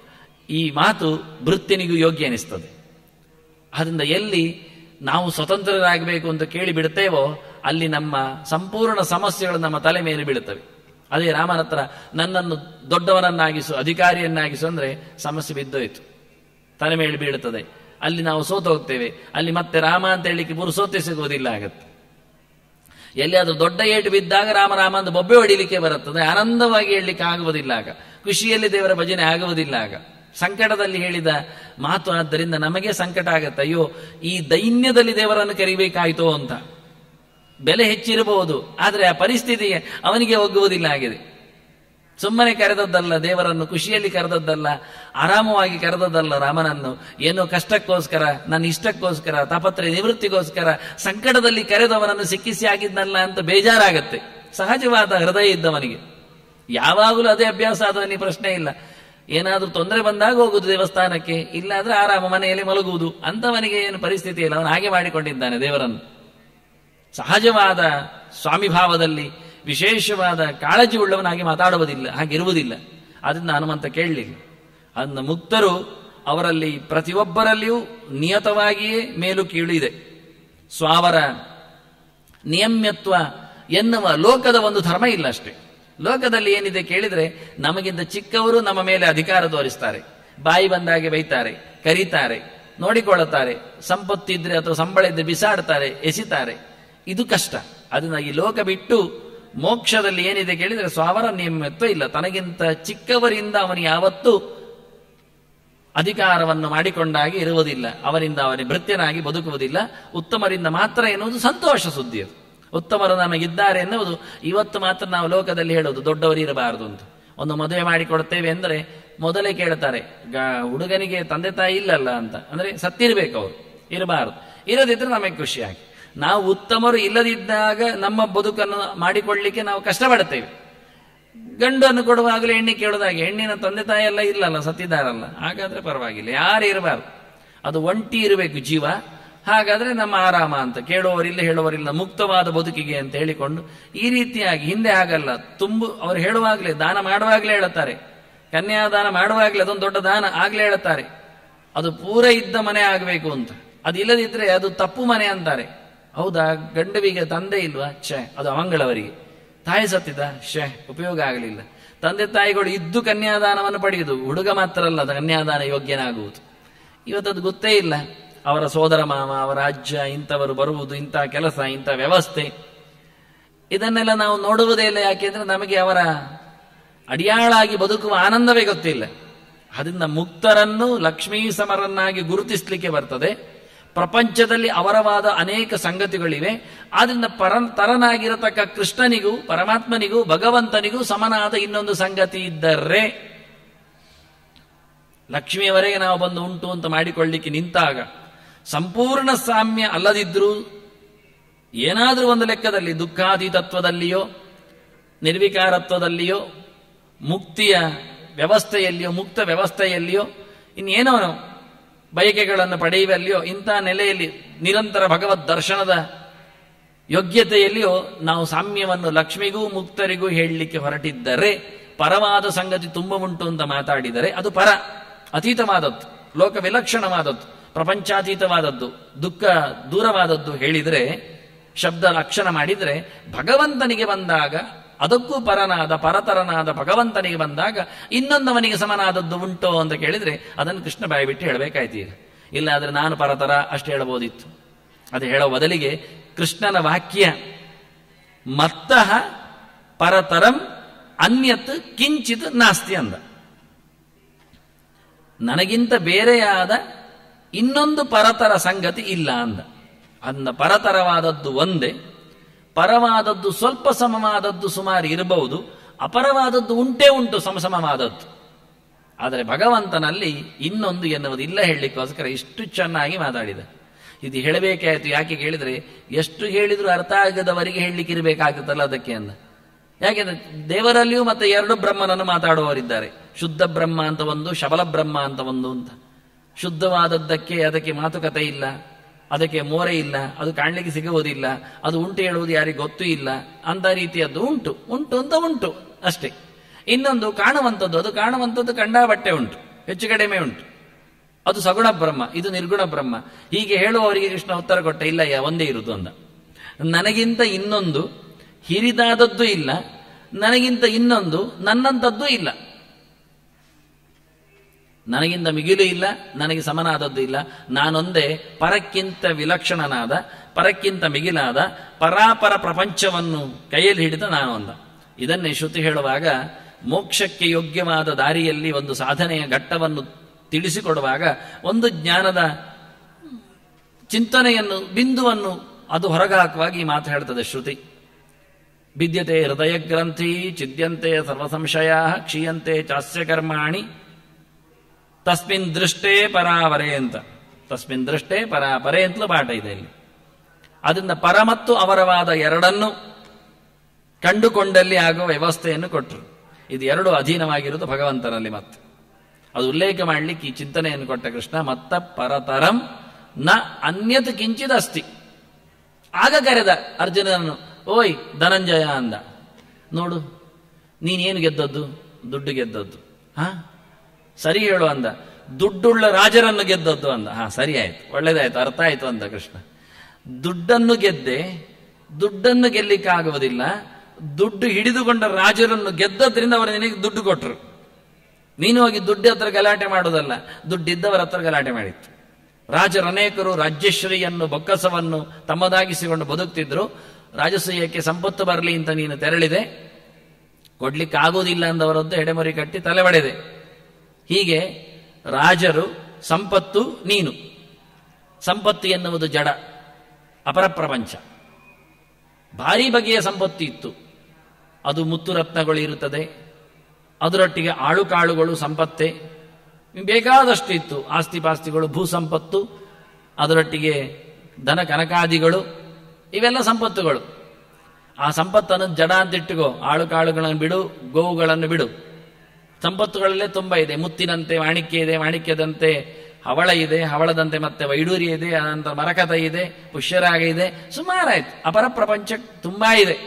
ಈ ಮಾತು ಭೃತ್ಯನಿಗೂ ಯೋಗ್ಯ ಅನಿಸ್ತದೆ ಅದರಿಂದ ಎಲ್ಲಿ ನಾವು ಸ್ವತಂತ್ರರಾಗಬೇಕು ಅಂತ ಕೇಳಿ ಬಿಡ್ತೇವೋ ಅಲ್ಲಿ ನಮ್ಮ ಸಂಪೂರ್ಣ ಸಮಸ್ಯೆಗಳು ನಮ್ಮ ತಲೆ ಮೇಲೆ ಬೀಳುತ್ತವೆ ಅದೇ ರಾಮನ ಹತ್ರ ನನ್ನನ್ನು ದೊಡ್ಡವನನ್ನಾಗಿಸು ಅಧಿಕಾರಿಯನ್ನಾಗಿಸು ಅಂದ್ರೆ ಸಮಸ್ಯೆ ಬಿದ್ದೋಯ್ತು ತಲೆ ಮೇಲೆ ಬೀಳುತ್ತದೆ ಅಲ್ಲಿ ನಾವು ಸೋತು ಹೋಗ್ತೇವೆ ಅಲ್ಲಿ ಮತ್ತೆ ರಾಮ ಅಂತ ಹೇಳಲಿಕ್ಕೆ ಪುರುಸೋತೆ ಸಿಗುವುದಿಲ್ಲ ಆಗತ್ತೆ ಎಲ್ಲಿಯಾದ್ರೂ ದೊಡ್ಡ ಏಟು ಬಿದ್ದಾಗ ರಾಮ ರಾಮ ಅಂತ ಬೊಬ್ಬೆ ಹೊಡಿಲಿಕ್ಕೆ ಬರುತ್ತದೆ ಆನಂದವಾಗಿ ಹೇಳಲಿಕ್ಕೆ ಆಗುವುದಿಲ್ಲ ಆಗ ಖುಷಿಯಲ್ಲಿ ದೇವರ ಭಜನೆ ಆಗುವುದಿಲ್ಲ ಆಗ ಸಂಕಟದಲ್ಲಿ ಹೇಳಿದ ಮಾತು ಆದ್ದರಿಂದ ನಮಗೆ ಸಂಕಟ ಆಗತ್ತೆ ಅಯ್ಯೋ ಈ ದೈನ್ಯದಲ್ಲಿ ದೇವರನ್ನು ಕರಿಬೇಕಾಯ್ತೋ ಅಂತ ಬೆಲೆ ಹೆಚ್ಚಿರಬಹುದು ಆದರೆ ಆ ಪರಿಸ್ಥಿತಿ ಅವನಿಗೆ ಒಗ್ಗುವುದಿಲ್ಲ ಆಗಿದೆ ಸುಮ್ಮನೆ ಕರೆದದ್ದಲ್ಲ ದೇವರನ್ನು ಖುಷಿಯಲ್ಲಿ ಕರೆದದ್ದಲ್ಲ ಆರಾಮವಾಗಿ ಕರೆದದ್ದಲ್ಲ ರಾಮನನ್ನು ಏನೋ ಕಷ್ಟಕ್ಕೋಸ್ಕರ ನನ್ನ ಇಷ್ಟಕ್ಕೋಸ್ಕರ ತಾಪತ್ರೆ ನಿವೃತ್ತಿಗೋಸ್ಕರ ಸಂಕಟದಲ್ಲಿ ಕರೆದವನನ್ನು ಸಿಕ್ಕಿಸಿ ಆಗಿದ್ನಲ್ಲ ಅಂತ ಬೇಜಾರಾಗತ್ತೆ ಸಹಜವಾದ ಹೃದಯ ಇದ್ದವನಿಗೆ ಯಾವಾಗಲೂ ಅದೇ ಅಭ್ಯಾಸ ಆದವನಿಗೆ ಪ್ರಶ್ನೆ ಇಲ್ಲ ಏನಾದ್ರೂ ತೊಂದರೆ ಬಂದಾಗ ಹೋಗುದು ದೇವಸ್ಥಾನಕ್ಕೆ ಇಲ್ಲಾದ್ರೆ ಆರಾಮ ಮನೆಯಲ್ಲಿ ಮಲಗುವುದು ಅಂತವನಿಗೆ ಏನು ಪರಿಸ್ಥಿತಿ ಇಲ್ಲ ಅವನು ಹಾಗೆ ಮಾಡಿಕೊಂಡಿದ್ದಾನೆ ದೇವರನ್ನು ಸಹಜವಾದ ಸ್ವಾಮಿಭಾವದಲ್ಲಿ ವಿಶೇಷವಾದ ಕಾಳಜಿ ಉಳ್ಳವನಾಗಿ ಮಾತಾಡುವುದಿಲ್ಲ ಹಾಗಿರುವುದಿಲ್ಲ ಅದನ್ನ ಹನುಮಂತ ಕೇಳಲಿಲ್ಲ ಅದನ್ನ ಮುಕ್ತರು ಅವರಲ್ಲಿ ಪ್ರತಿಯೊಬ್ಬರಲ್ಲಿಯೂ ನಿಯತವಾಗಿಯೇ ಮೇಲು ಕೀಳು ಇದೆ ಸ್ವಾವರ ನಿಯಮ್ಯತ್ವ ಎನ್ನುವ ಲೋಕದ ಒಂದು ಧರ್ಮ ಇಲ್ಲ ಅಷ್ಟೇ ಲೋಕದಲ್ಲಿ ಏನಿದೆ ಕೇಳಿದ್ರೆ ನಮಗಿಂತ ಚಿಕ್ಕವರು ನಮ್ಮ ಮೇಲೆ ಅಧಿಕಾರ ತೋರಿಸ್ತಾರೆ ಬಾಯಿ ಬಂದಾಗೆ ಬೈತಾರೆ ಕರೀತಾರೆ ನೋಡಿಕೊಳ್ಳುತ್ತಾರೆ ಸಂಪತ್ತಿದ್ರೆ ಅಥವಾ ಸಂಬಳ ಇದ್ರೆ ಬಿಸಾಡ್ತಾರೆ ಎಸಿತಾರೆ ಇದು ಕಷ್ಟ ಅದನ್ನ ಈ ಲೋಕ ಬಿಟ್ಟು ಮೋಕ್ಷದಲ್ಲಿ ಏನಿದೆ ಕೇಳಿದ್ರೆ ಸ್ವಾವರ ನಿಯಮತ್ವ ಇಲ್ಲ ತನಗಿಂತ ಚಿಕ್ಕವರಿಂದ ಅವನು ಯಾವತ್ತೂ ಅಧಿಕಾರವನ್ನು ಮಾಡಿಕೊಂಡಾಗಿ ಇರುವುದಿಲ್ಲ ಅವರಿಂದ ಅವನಿಗೆ ಭೃತ್ಯನಾಗಿ ಬದುಕುವುದಿಲ್ಲ ಉತ್ತಮರಿಂದ ಮಾತ್ರ ಎನ್ನುವುದು ಸಂತೋಷ ಸುದ್ದಿ ಅದು ಉತ್ತಮರು ನಮಗಿದ್ದಾರೆ ಎನ್ನುವುದು ಇವತ್ತು ಮಾತ್ರ ನಾವು ಲೋಕದಲ್ಲಿ ಹೇಳೋದು ದೊಡ್ಡವರು ಇರಬಾರದು ಅಂತ ಒಂದು ಮದುವೆ ಮಾಡಿಕೊಡ್ತೇವೆ ಅಂದ್ರೆ ಮೊದಲೇ ಕೇಳ್ತಾರೆ ಗ- ಹುಡುಗನಿಗೆ ತಂದೆ ತಾಯಿ ಇಲ್ಲಲ್ಲ ಅಂತ ಅಂದ್ರೆ ಸತ್ತಿರ್ಬೇಕು ಅವರು ಇರಬಾರದು ಇರದಿದ್ರೆ ನಮಗೆ ಖುಷಿಯಾಗಿ ನಾವು ಉತ್ತಮರು ಇಲ್ಲದಿದ್ದಾಗ ನಮ್ಮ ಬದುಕನ್ನು ಮಾಡಿಕೊಳ್ಳಿಕ್ಕೆ ನಾವು ಕಷ್ಟಪಡ್ತೇವೆ ಗಂಡನ್ನು ಕೊಡುವಾಗಲೇ ಹೆಣ್ಣಿ ಕೇಳೋದಾಗೆ ಹೆಣ್ಣಿನ ತಂದೆ ತಾಯಿ ಎಲ್ಲ ಇಲ್ಲಲ್ಲ ಸತ್ತಿದ್ದಾರಲ್ಲ ಹಾಗಾದ್ರೆ ಪರವಾಗಿಲ್ಲ ಯಾರು ಇರಬಾರ್ದು ಅದು ಒಂಟಿ ಇರಬೇಕು ಜೀವ ಹಾಗಾದ್ರೆ ನಮ್ಮ ಆರಾಮ ಅಂತ ಕೇಳುವವರಿಲ್ಲ ಹೇಳುವವರಿಲ್ಲ ಮುಕ್ತವಾದ ಬದುಕಿಗೆ ಅಂತ ಹೇಳಿಕೊಂಡು ಈ ರೀತಿಯಾಗಿ ಹಿಂದೆ ಹಾಗಲ್ಲ ತುಂಬು ಅವರು ಹೇಳುವಾಗಲೇ ದಾನ ಮಾಡುವಾಗಲೇ ಹೇಳುತ್ತಾರೆ ಕನ್ಯಾದಾನ ಮಾಡುವಾಗಲೇ ಅದೊಂದು ದೊಡ್ಡ ದಾನ ಆಗ್ಲೇ ಹೇಳುತ್ತಾರೆ ಅದು ಪೂರ ಇದ್ದ ಮನೆ ಆಗಬೇಕು ಅಂತ ಅದು ಇಲ್ಲದಿದ್ರೆ ಅದು ತಪ್ಪು ಮನೆ ಅಂತಾರೆ ಹೌದಾ ಗಂಡವಿಗೆ ತಂದೆ ಇಲ್ವಾ ಛೇ ಅದು ಅಮಂಗಳವರಿಗೆ ತಾಯಿ ಸತ್ತಿದ ಶೇ ಉಪಯೋಗ ಆಗಲಿಲ್ಲ ತಂದೆ ತಾಯಿಗಳು ಇದ್ದು ಕನ್ಯಾದಾನವನ್ನು ಪಡೆಯುವುದು ಹುಡುಗ ಮಾತ್ರ ಅಲ್ಲ ಅದು ಕನ್ಯಾದಾನ ಯೋಗ್ಯನಾಗುವುದು ಇವತ್ತದು ಗೊತ್ತೇ ಇಲ್ಲ ಅವರ ಸೋದರ ಮಾವ ಅವರ ಅಜ್ಜ ಇಂಥವರು ಬರುವುದು ಇಂಥ ಕೆಲಸ ಇಂಥ ವ್ಯವಸ್ಥೆ ಇದನ್ನೆಲ್ಲ ನಾವು ನೋಡುವುದೇ ಇಲ್ಲ ಯಾಕೆಂದ್ರೆ ನಮಗೆ ಅವರ ಅಡಿಯಾಳಾಗಿ ಬದುಕುವ ಆನಂದವೇ ಗೊತ್ತಿಲ್ಲ ಅದರಿಂದ ಮುಕ್ತರನ್ನು ಲಕ್ಷ್ಮೀ ಸಮರನ್ನಾಗಿ ಗುರುತಿಸಲಿಕ್ಕೆ ಬರ್ತದೆ ಪ್ರಪಂಚದಲ್ಲಿ ಅವರವಾದ ಅನೇಕ ಸಂಗತಿಗಳಿವೆ ಆದ್ರಿಂದ ಪರಂತರನಾಗಿರತಕ್ಕ ಕೃಷ್ಣನಿಗೂ ಪರಮಾತ್ಮನಿಗೂ ಭಗವಂತನಿಗೂ ಸಮನಾದ ಇನ್ನೊಂದು ಸಂಗತಿ ಇದ್ದರೆ ಲಕ್ಷ್ಮಿಯವರೆಗೆ ನಾವು ಬಂದು ಉಂಟು ಅಂತ ಮಾಡಿಕೊಳ್ಳಿಕ್ಕೆ ನಿಂತಾಗ ಸಂಪೂರ್ಣ ಸಾಮ್ಯ ಅಲ್ಲದಿದ್ರೂ ಏನಾದರೂ ಒಂದು ಲೆಕ್ಕದಲ್ಲಿ ದುಃಖಾತೀತತ್ವದಲ್ಲಿಯೋ ನಿರ್ವಿಕಾರತ್ವದಲ್ಲಿಯೋ ಮುಕ್ತಿಯ ವ್ಯವಸ್ಥೆಯಲ್ಲಿಯೋ ಮುಕ್ತ ವ್ಯವಸ್ಥೆಯಲ್ಲಿಯೋ ಇನ್ನೇನೋ ಬಯಕೆಗಳನ್ನು ಪಡೆಯುವಲ್ಲಿಯೋ ಇಂಥ ನೆಲೆಯಲ್ಲಿ ನಿರಂತರ ಭಗವದ್ ದರ್ಶನದ ಯೋಗ್ಯತೆಯಲ್ಲಿಯೋ ನಾವು ಸಾಮ್ಯವನ್ನು ಲಕ್ಷ್ಮಿಗೂ ಮುಕ್ತರಿಗೂ ಹೇಳಲಿಕ್ಕೆ ಹೊರಟಿದ್ದರೆ ಪರವಾದ ಸಂಗತಿ ತುಂಬ ಉಂಟು ಅಂತ ಮಾತಾಡಿದರೆ ಅದು ಪರ ಅತೀತವಾದದ್ದು ಲೋಕ ವಿಲಕ್ಷಣವಾದದ್ದು ಪ್ರಪಂಚಾತೀತವಾದದ್ದು ದುಃಖ ದೂರವಾದದ್ದು ಹೇಳಿದರೆ ಶಬ್ದ ಲಕ್ಷಣ ಮಾಡಿದರೆ ಭಗವಂತನಿಗೆ ಬಂದಾಗ ಅದಕ್ಕೂ ಪರನಾದ ಪರತರನಾದ ಭಗವಂತನಿಗೆ ಬಂದಾಗ ಇನ್ನೊಂದವನಿಗೆ ಸಮನಾದದ್ದು ಉಂಟೋ ಅಂತ ಕೇಳಿದ್ರೆ ಅದನ್ನು ಕೃಷ್ಣ ಬಾಯಿ ಬಿಟ್ಟು ಹೇಳಬೇಕಾಯ್ತೀಗ ಇಲ್ಲಾದ್ರೆ ನಾನು ಪರತರ ಅಷ್ಟು ಹೇಳಬಹುದಿತ್ತು ಅದು ಹೇಳೋ ಬದಲಿಗೆ ಕೃಷ್ಣನ ವಾಕ್ಯ ಮತ್ತಃ ಪರತರಂ ಅನ್ಯತ್ ಕಿಂಚಿತ್ ನಾಸ್ತಿ ಅಂದ ನನಗಿಂತ ಬೇರೆಯಾದ ಇನ್ನೊಂದು ಪರತರ ಸಂಗತಿ ಇಲ್ಲ ಅಂದ ಅಂದ ಪರತರವಾದದ್ದು ಒಂದೇ ಪರವಾದದ್ದು ಸ್ವಲ್ಪ ಸಮವಾದದ್ದು ಸುಮಾರು ಇರಬಹುದು ಅಪರವಾದದ್ದು ಉಂಟೇ ಉಂಟು ಸಮಸಮವಾದದ್ದು ಆದರೆ ಭಗವಂತನಲ್ಲಿ ಇನ್ನೊಂದು ಎನ್ನುವುದು ಇಲ್ಲ ಹೇಳಲಿಕ್ಕೋಸ್ಕರ ಇಷ್ಟು ಚೆನ್ನಾಗಿ ಮಾತಾಡಿದ ಇದು ಹೇಳಬೇಕಾಯ್ತು ಯಾಕೆ ಕೇಳಿದ್ರೆ ಎಷ್ಟು ಹೇಳಿದ್ರು ಅರ್ಥ ಆಗದವರಿಗೆ ಹೇಳಲಿಕ್ಕೆ ಇರಬೇಕಾಗುತ್ತಲ್ಲ ಅದಕ್ಕೆ ಅಂದ ಯಾಕೆಂದ್ರೆ ದೇವರಲ್ಲಿಯೂ ಮತ್ತೆ ಎರಡು ಬ್ರಹ್ಮನನ್ನು ಮಾತಾಡುವವರಿದ್ದಾರೆ ಶುದ್ಧ ಬ್ರಹ್ಮ ಅಂತ ಒಂದು ಶಬಲ ಬ್ರಹ್ಮ ಅಂತ ಒಂದು ಅಂತ ಶುದ್ಧವಾದದ್ದಕ್ಕೆ ಅದಕ್ಕೆ ಮಾತುಕತೆ ಇಲ್ಲ ಅದಕ್ಕೆ ಮೋರೆ ಇಲ್ಲ ಅದು ಕಾಣಲಿಕ್ಕೆ ಸಿಗುವುದಿಲ್ಲ ಅದು ಉಂಟು ಹೇಳುವುದು ಯಾರಿಗೆ ಗೊತ್ತೂ ಇಲ್ಲ ಅಂತ ರೀತಿಯದ್ದು ಉಂಟು ಉಂಟು ಅಂತ ಉಂಟು ಅಷ್ಟೇ ಇನ್ನೊಂದು ಕಾಣುವಂಥದ್ದು ಅದು ಕಾಣುವಂಥದ್ದು ಕಂಡ ಬಟ್ಟೆ ಉಂಟು ಹೆಚ್ಚು ಕಡಿಮೆ ಉಂಟು ಅದು ಸಗುಣ ಬ್ರಹ್ಮ ಇದು ನಿರ್ಗುಣ ಬ್ರಹ್ಮ ಹೀಗೆ ಹೇಳುವವರಿಗೆ ಕೃಷ್ಣ ಉತ್ತರ ಕೊಟ್ಟ ಇಲ್ಲಯ್ಯ ಒಂದೇ ಇರುವುದು ಅಂದ ನನಗಿಂತ ಇನ್ನೊಂದು ಹಿರಿದಾದದ್ದು ಇಲ್ಲ ನನಗಿಂತ ಇನ್ನೊಂದು ನನ್ನಂಥದ್ದು ಇಲ್ಲ ನನಗಿಂತ ಮಿಗಿಲು ಇಲ್ಲ ನನಗೆ ಸಮನಾದದ್ದು ಇಲ್ಲ ನಾನೊಂದೇ ಪರಕ್ಕಿಂತ ವಿಲಕ್ಷಣನಾದ ಪರಕ್ಕಿಂತ ಮಿಗಿಲಾದ ಪರಾಪರ ಪ್ರಪಂಚವನ್ನು ಕೈಯಲ್ಲಿ ಹಿಡಿದ ನಾನು ಅಂದ ಇದನ್ನೇ ಶ್ರುತಿ ಹೇಳುವಾಗ ಮೋಕ್ಷಕ್ಕೆ ಯೋಗ್ಯವಾದ ದಾರಿಯಲ್ಲಿ ಒಂದು ಸಾಧನೆಯ ಘಟ್ಟವನ್ನು ತಿಳಿಸಿಕೊಡುವಾಗ ಒಂದು ಜ್ಞಾನದ ಚಿಂತನೆಯನ್ನು ಬಿಂದುವನ್ನು ಅದು ಹೊರಗಾಕುವಾಗ ಈ ಮಾತು ಹೇಳ್ತದೆ ಶ್ರುತಿ ಭಿದ್ಯತೆ ಹೃದಯ ಗ್ರಂಥಿ ಚಿದ್ಯಂತೆ ಸರ್ವಸಂಶಯ ಕ್ಷೀಯಂತೆ ಚಾಸ್ಯ ಕರ್ಮಾಣಿ ತಸ್ಮಿನ್ ದೃಷ್ಟೇ ಪರಾವರೆ ಅಂತ ತಸ್ಮಿನ್ ದೃಷ್ಟೇ ಪರಾಪರೆ ಅಂತಲೂ ಪಾಠ ಇದೆ ಇಲ್ಲಿ ಅದರಿಂದ ಪರ ಮತ್ತು ಅವರವಾದ ಎರಡನ್ನು ಕಂಡುಕೊಂಡಲ್ಲಿ ಆಗುವ ವ್ಯವಸ್ಥೆಯನ್ನು ಕೊಟ್ಟರು ಇದು ಎರಡು ಅಧೀನವಾಗಿರುವುದು ಭಗವಂತನಲ್ಲಿ ಮತ್ತೆ ಅದು ಉಲ್ಲೇಖ ಮಾಡಲಿಕ್ಕೆ ಈ ಚಿಂತನೆಯನ್ನು ಕೊಟ್ಟ ಕೃಷ್ಣ ಮತ್ತ ಪರತರಂ ನ ಅನ್ಯತ್ ಕಿಂಚಿತ್ ಅಸ್ತಿ ಆಗ ಕರೆದ ಅರ್ಜುನನನ್ನು ಓಯ್ ಧನಂಜಯ ಅಂದ ನೋಡು ನೀನೇನು ಗೆದ್ದದ್ದು ದುಡ್ಡು ಗೆದ್ದದ್ದು ಹಾ ಸರಿ ಹೇಳು ಅಂದ ದುಡ್ಡುಳ್ಳ ರಾಜರನ್ನು ಗೆದ್ದದ್ದು ಅಂದ ಹಾ ಸರಿ ಆಯ್ತು ಒಳ್ಳೇದಾಯ್ತು ಅರ್ಥ ಆಯ್ತು ಅಂದ ಕೃಷ್ಣ ದುಡ್ಡನ್ನು ಗೆದ್ದೆ ದುಡ್ಡನ್ನು ಗೆಲ್ಲಿಕ್ಕಾಗುವುದಿಲ್ಲ ದುಡ್ಡು ಹಿಡಿದುಕೊಂಡ ರಾಜರನ್ನು ಗೆದ್ದದ್ರಿಂದ ಅವರು ನಿನಗೆ ದುಡ್ಡು ಕೊಟ್ಟರು ನೀನು ಹೋಗಿ ದುಡ್ಡು ಹತ್ರ ಗಲಾಟೆ ಮಾಡುವುದಲ್ಲ ದುಡ್ಡಿದ್ದವರ ಹತ್ರ ಗಲಾಟೆ ಮಾಡಿತ್ತು ರಾಜರು ಅನೇಕರು ರಾಜ್ಯಶ್ರೀಯನ್ನು ಬೊಕ್ಕಸವನ್ನು ತಮ್ಮದಾಗಿಸಿಕೊಂಡು ಬದುಕ್ತಿದ್ರು ರಾಜಸೂಯಕ್ಕೆ ಸಂಪತ್ತು ಬರಲಿ ಅಂತ ನೀನು ತೆರಳಿದೆ ಕೊಡ್ಲಿಕ್ಕೆ ಆಗುವುದಿಲ್ಲ ಅಂದವರದ್ದು ಎಡೆಮರಿ ಕಟ್ಟಿ ತಲೆ ಬಡೆದೆ ಹೀಗೆ ರಾಜರು ಸಂಪತ್ತು ನೀನು ಸಂಪತ್ತು ಎನ್ನುವುದು ಜಡ ಅಪರಪ್ರಪಂಚ ಭಾರಿ ಬಗೆಯ ಸಂಪತ್ತು ಇತ್ತು ಅದು ಮುತ್ತು ರತ್ನಗಳು ಇರುತ್ತದೆ ಅದರೊಟ್ಟಿಗೆ ಆಳುಕಾಳುಗಳು ಸಂಪತ್ತೆ ಬೇಕಾದಷ್ಟು ಇತ್ತು ಆಸ್ತಿ ಪಾಸ್ತಿಗಳು ಭೂ ಸಂಪತ್ತು ಅದರೊಟ್ಟಿಗೆ ಧನ ಕನಕಾದಿಗಳು ಇವೆಲ್ಲ ಸಂಪತ್ತುಗಳು ಆ ಸಂಪತ್ತನ್ನು ಜಡ ಅಂತ ಇಟ್ಟುಕೋ ಆಳು ಕಾಳುಗಳನ್ನು ಬಿಡು ಗೋವುಗಳನ್ನು ಬಿಡು ಸಂಪತ್ತುಗಳಲ್ಲೇ ತುಂಬ ಇದೆ ಮುತ್ತಿನಂತೆ ಮಾಣಿಕ್ಯ ಇದೆ ಮಾಣಿಕ್ಯದಂತೆ ಹವಳ ಇದೆ ಹವಳದಂತೆ ಮತ್ತೆ ವೈಡೂರಿ ಇದೆ ಅನಂತರ ಮರಕತ ಇದೆ ಪುಷ್ಯರಾಗ ಇದೆ ಸುಮಾರಾಯ್ತು ಅಪರ ಪ್ರಪಂಚ ತುಂಬಾ ಇದೆ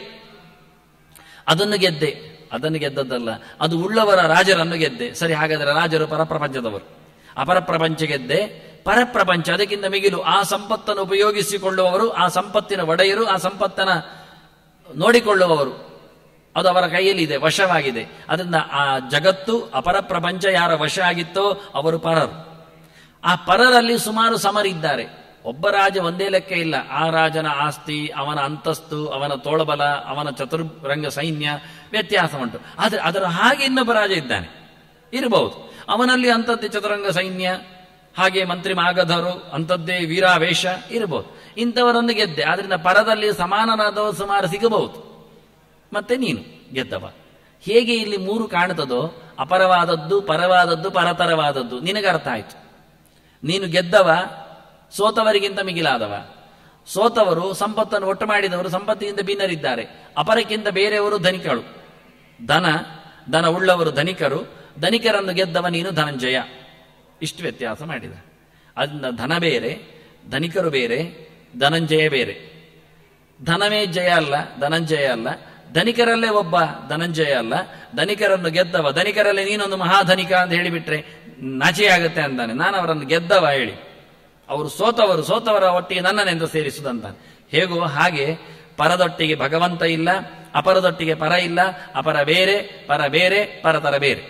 ಅದನ್ನು ಗೆದ್ದೆ ಅದನ್ನು ಗೆದ್ದದ್ದಲ್ಲ ಅದು ಉಳ್ಳವರ ರಾಜರನ್ನು ಗೆದ್ದೆ ಸರಿ ಹಾಗಾದರೆ ರಾಜರು ಪರಪ್ರಪಂಚದವರು ಅಪರಪ್ರಪಂಚ ಗೆದ್ದೆ ಪರಪ್ರಪಂಚ ಅದಕ್ಕಿಂತ ಮಿಗಿಲು ಆ ಸಂಪತ್ತನ್ನು ಉಪಯೋಗಿಸಿಕೊಳ್ಳುವವರು ಆ ಸಂಪತ್ತಿನ ಒಡೆಯರು ಆ ಸಂಪತ್ತನ ನೋಡಿಕೊಳ್ಳುವವರು ಅದು ಅವರ ಕೈಯಲ್ಲಿ ಇದೆ ವಶವಾಗಿದೆ ಅದರಿಂದ ಆ ಜಗತ್ತು ಅಪರ ಪ್ರಪಂಚ ಯಾರ ವಶ ಆಗಿತ್ತೋ ಅವರು ಪರರು ಆ ಪರರಲ್ಲಿ ಸುಮಾರು ಸಮರಿದ್ದಾರೆ ಒಬ್ಬ ರಾಜ ಒಂದೇ ಲೆಕ್ಕ ಇಲ್ಲ ಆ ರಾಜನ ಆಸ್ತಿ ಅವನ ಅಂತಸ್ತು ಅವನ ತೋಳಬಲ ಅವನ ಚತುರ್ರಂಗ ಸೈನ್ಯ ವ್ಯತ್ಯಾಸ ಉಂಟು ಆದರೆ ಅದರ ಹಾಗೆ ಇನ್ನೊಬ್ಬ ರಾಜ ಇದ್ದಾನೆ ಇರಬಹುದು ಅವನಲ್ಲಿ ಅಂಥದ್ದೇ ಚತುರಂಗ ಸೈನ್ಯ ಹಾಗೆ ಮಂತ್ರಿ ಮಾಗಧರು ಅಂಥದ್ದೇ ವೀರಾವೇಶ ಇರಬಹುದು ಇಂಥವರನ್ನು ಗೆದ್ದೆ ಆದ್ರಿಂದ ಪರದಲ್ಲಿ ಸಮಾನನಾದವರು ಸುಮಾರು ಸಿಗಬಹುದು ಮತ್ತೆ ನೀನು ಗೆದ್ದವ ಹೇಗೆ ಇಲ್ಲಿ ಮೂರು ಕಾಣುತ್ತದೋ ಅಪರವಾದದ್ದು ಪರವಾದದ್ದು ಪರತರವಾದದ್ದು ನಿನಗೆ ಅರ್ಥ ಆಯ್ತು ನೀನು ಗೆದ್ದವ ಸೋತವರಿಗಿಂತ ಮಿಗಿಲಾದವ ಸೋತವರು ಸಂಪತ್ತನ್ನು ಒಟ್ಟು ಮಾಡಿದವರು ಸಂಪತ್ತಿಗಿಂತ ಭಿನ್ನರಿದ್ದಾರೆ ಅಪರಕ್ಕಿಂತ ಬೇರೆಯವರು ಧನಿಕರು ಧನ ಧನ ಉಳ್ಳವರು ಧನಿಕರು ಧನಿಕರನ್ನು ಗೆದ್ದವ ನೀನು ಧನಂಜಯ ಇಷ್ಟು ವ್ಯತ್ಯಾಸ ಮಾಡಿದ ಅದರಿಂದ ಧನ ಬೇರೆ ಧನಿಕರು ಬೇರೆ ಧನಂಜಯ ಬೇರೆ ಧನವೇ ಜಯ ಅಲ್ಲ ಧನಂಜಯ ಅಲ್ಲ ಧನಿಕರಲ್ಲೇ ಒಬ್ಬ ಧನಂಜಯ ಅಲ್ಲ ಧನಿಕರನ್ನು ಗೆದ್ದವ ಧನಿಕರಲ್ಲಿ ನೀನೊಂದು ಮಹಾಧನಿಕ ಅಂತ ಹೇಳಿಬಿಟ್ರೆ ನಾಚಿಯಾಗುತ್ತೆ ಅಂತಾನೆ ನಾನು ಅವರನ್ನು ಗೆದ್ದವ ಹೇಳಿ ಅವರು ಸೋತವರು ಸೋತವರ ಒಟ್ಟಿಗೆ ನನ್ನನೆಂದು ಸೇರಿಸುದಂತಾನೆ ಹೇಗೋ ಹಾಗೆ ಪರದೊಟ್ಟಿಗೆ ಭಗವಂತ ಇಲ್ಲ ಅಪರದೊಟ್ಟಿಗೆ ಪರ ಇಲ್ಲ ಅಪರ ಬೇರೆ ಪರ ಬೇರೆ ಪರತರ ಬೇರೆ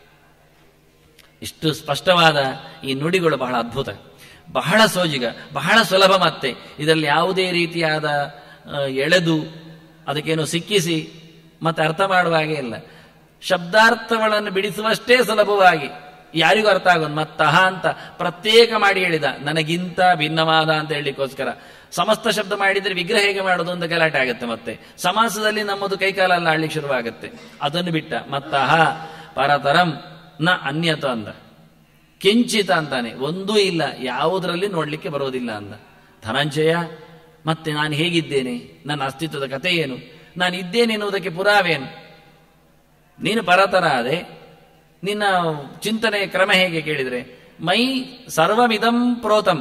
ಇಷ್ಟು ಸ್ಪಷ್ಟವಾದ ಈ ನುಡಿಗಳು ಬಹಳ ಅದ್ಭುತ ಬಹಳ ಸೋಜಿಗ ಬಹಳ ಸುಲಭ ಮತ್ತೆ ಇದರಲ್ಲಿ ಯಾವುದೇ ರೀತಿಯಾದ ಆ, ಎಳೆದು ಅದಕ್ಕೇನು ಸಿಕ್ಕಿಸಿ ಮತ್ತೆ ಅರ್ಥ ಮಾಡುವ ಹಾಗೆ ಇಲ್ಲ ಶಬ್ದಾರ್ಥಗಳನ್ನು ಬಿಡಿಸುವಷ್ಟೇ ಸುಲಭವಾಗಿ ಯಾರಿಗೂ ಅರ್ಥ ಆಗೋದು ಮತ್ತಹ ಅಂತ ಪ್ರತ್ಯೇಕ ಮಾಡಿ ಹೇಳಿದ ನನಗಿಂತ ಭಿನ್ನವಾದ ಅಂತ ಹೇಳಲಿಕ್ಕೋಸ್ಕರ ಸಮಸ್ತ ಶಬ್ದ ಮಾಡಿದ್ರೆ ವಿಗ್ರಹ ಹೇಗೆ ಮಾಡೋದು ಅಂತ ಗಲಾಟೆ ಆಗುತ್ತೆ ಮತ್ತೆ ಸಮಾಸದಲ್ಲಿ ನಮ್ಮದು ಕೈಕಾಲಲ್ಲಿ ಆಡ್ಲಿಕ್ಕೆ ಶುರುವಾಗುತ್ತೆ ಅದನ್ನು ಬಿಟ್ಟ ಮತ್ತಹ ಪರತರಂ ನ ಅನ್ಯತ ಅಂದ ಕಿಂಚಿತ ಅಂತಾನೆ ಒಂದೂ ಇಲ್ಲ ಯಾವುದರಲ್ಲಿ ನೋಡ್ಲಿಕ್ಕೆ ಬರೋದಿಲ್ಲ ಅಂದ ಧನಂಜಯ ಮತ್ತೆ ನಾನು ಹೇಗಿದ್ದೇನೆ ನನ್ನ ಅಸ್ತಿತ್ವದ ಕಥೆ ಏನು ನಾನು ಇದ್ದೇನೆ ಎನ್ನುವುದಕ್ಕೆ ಪುರಾವೇನು ನೀನು ಪರತರ ಆದೆ ನಿನ್ನ ಚಿಂತನೆಯ ಕ್ರಮ ಹೇಗೆ ಕೇಳಿದ್ರೆ ಮೈ ಸರ್ವಮಿದಂ ಪ್ರೋತಂ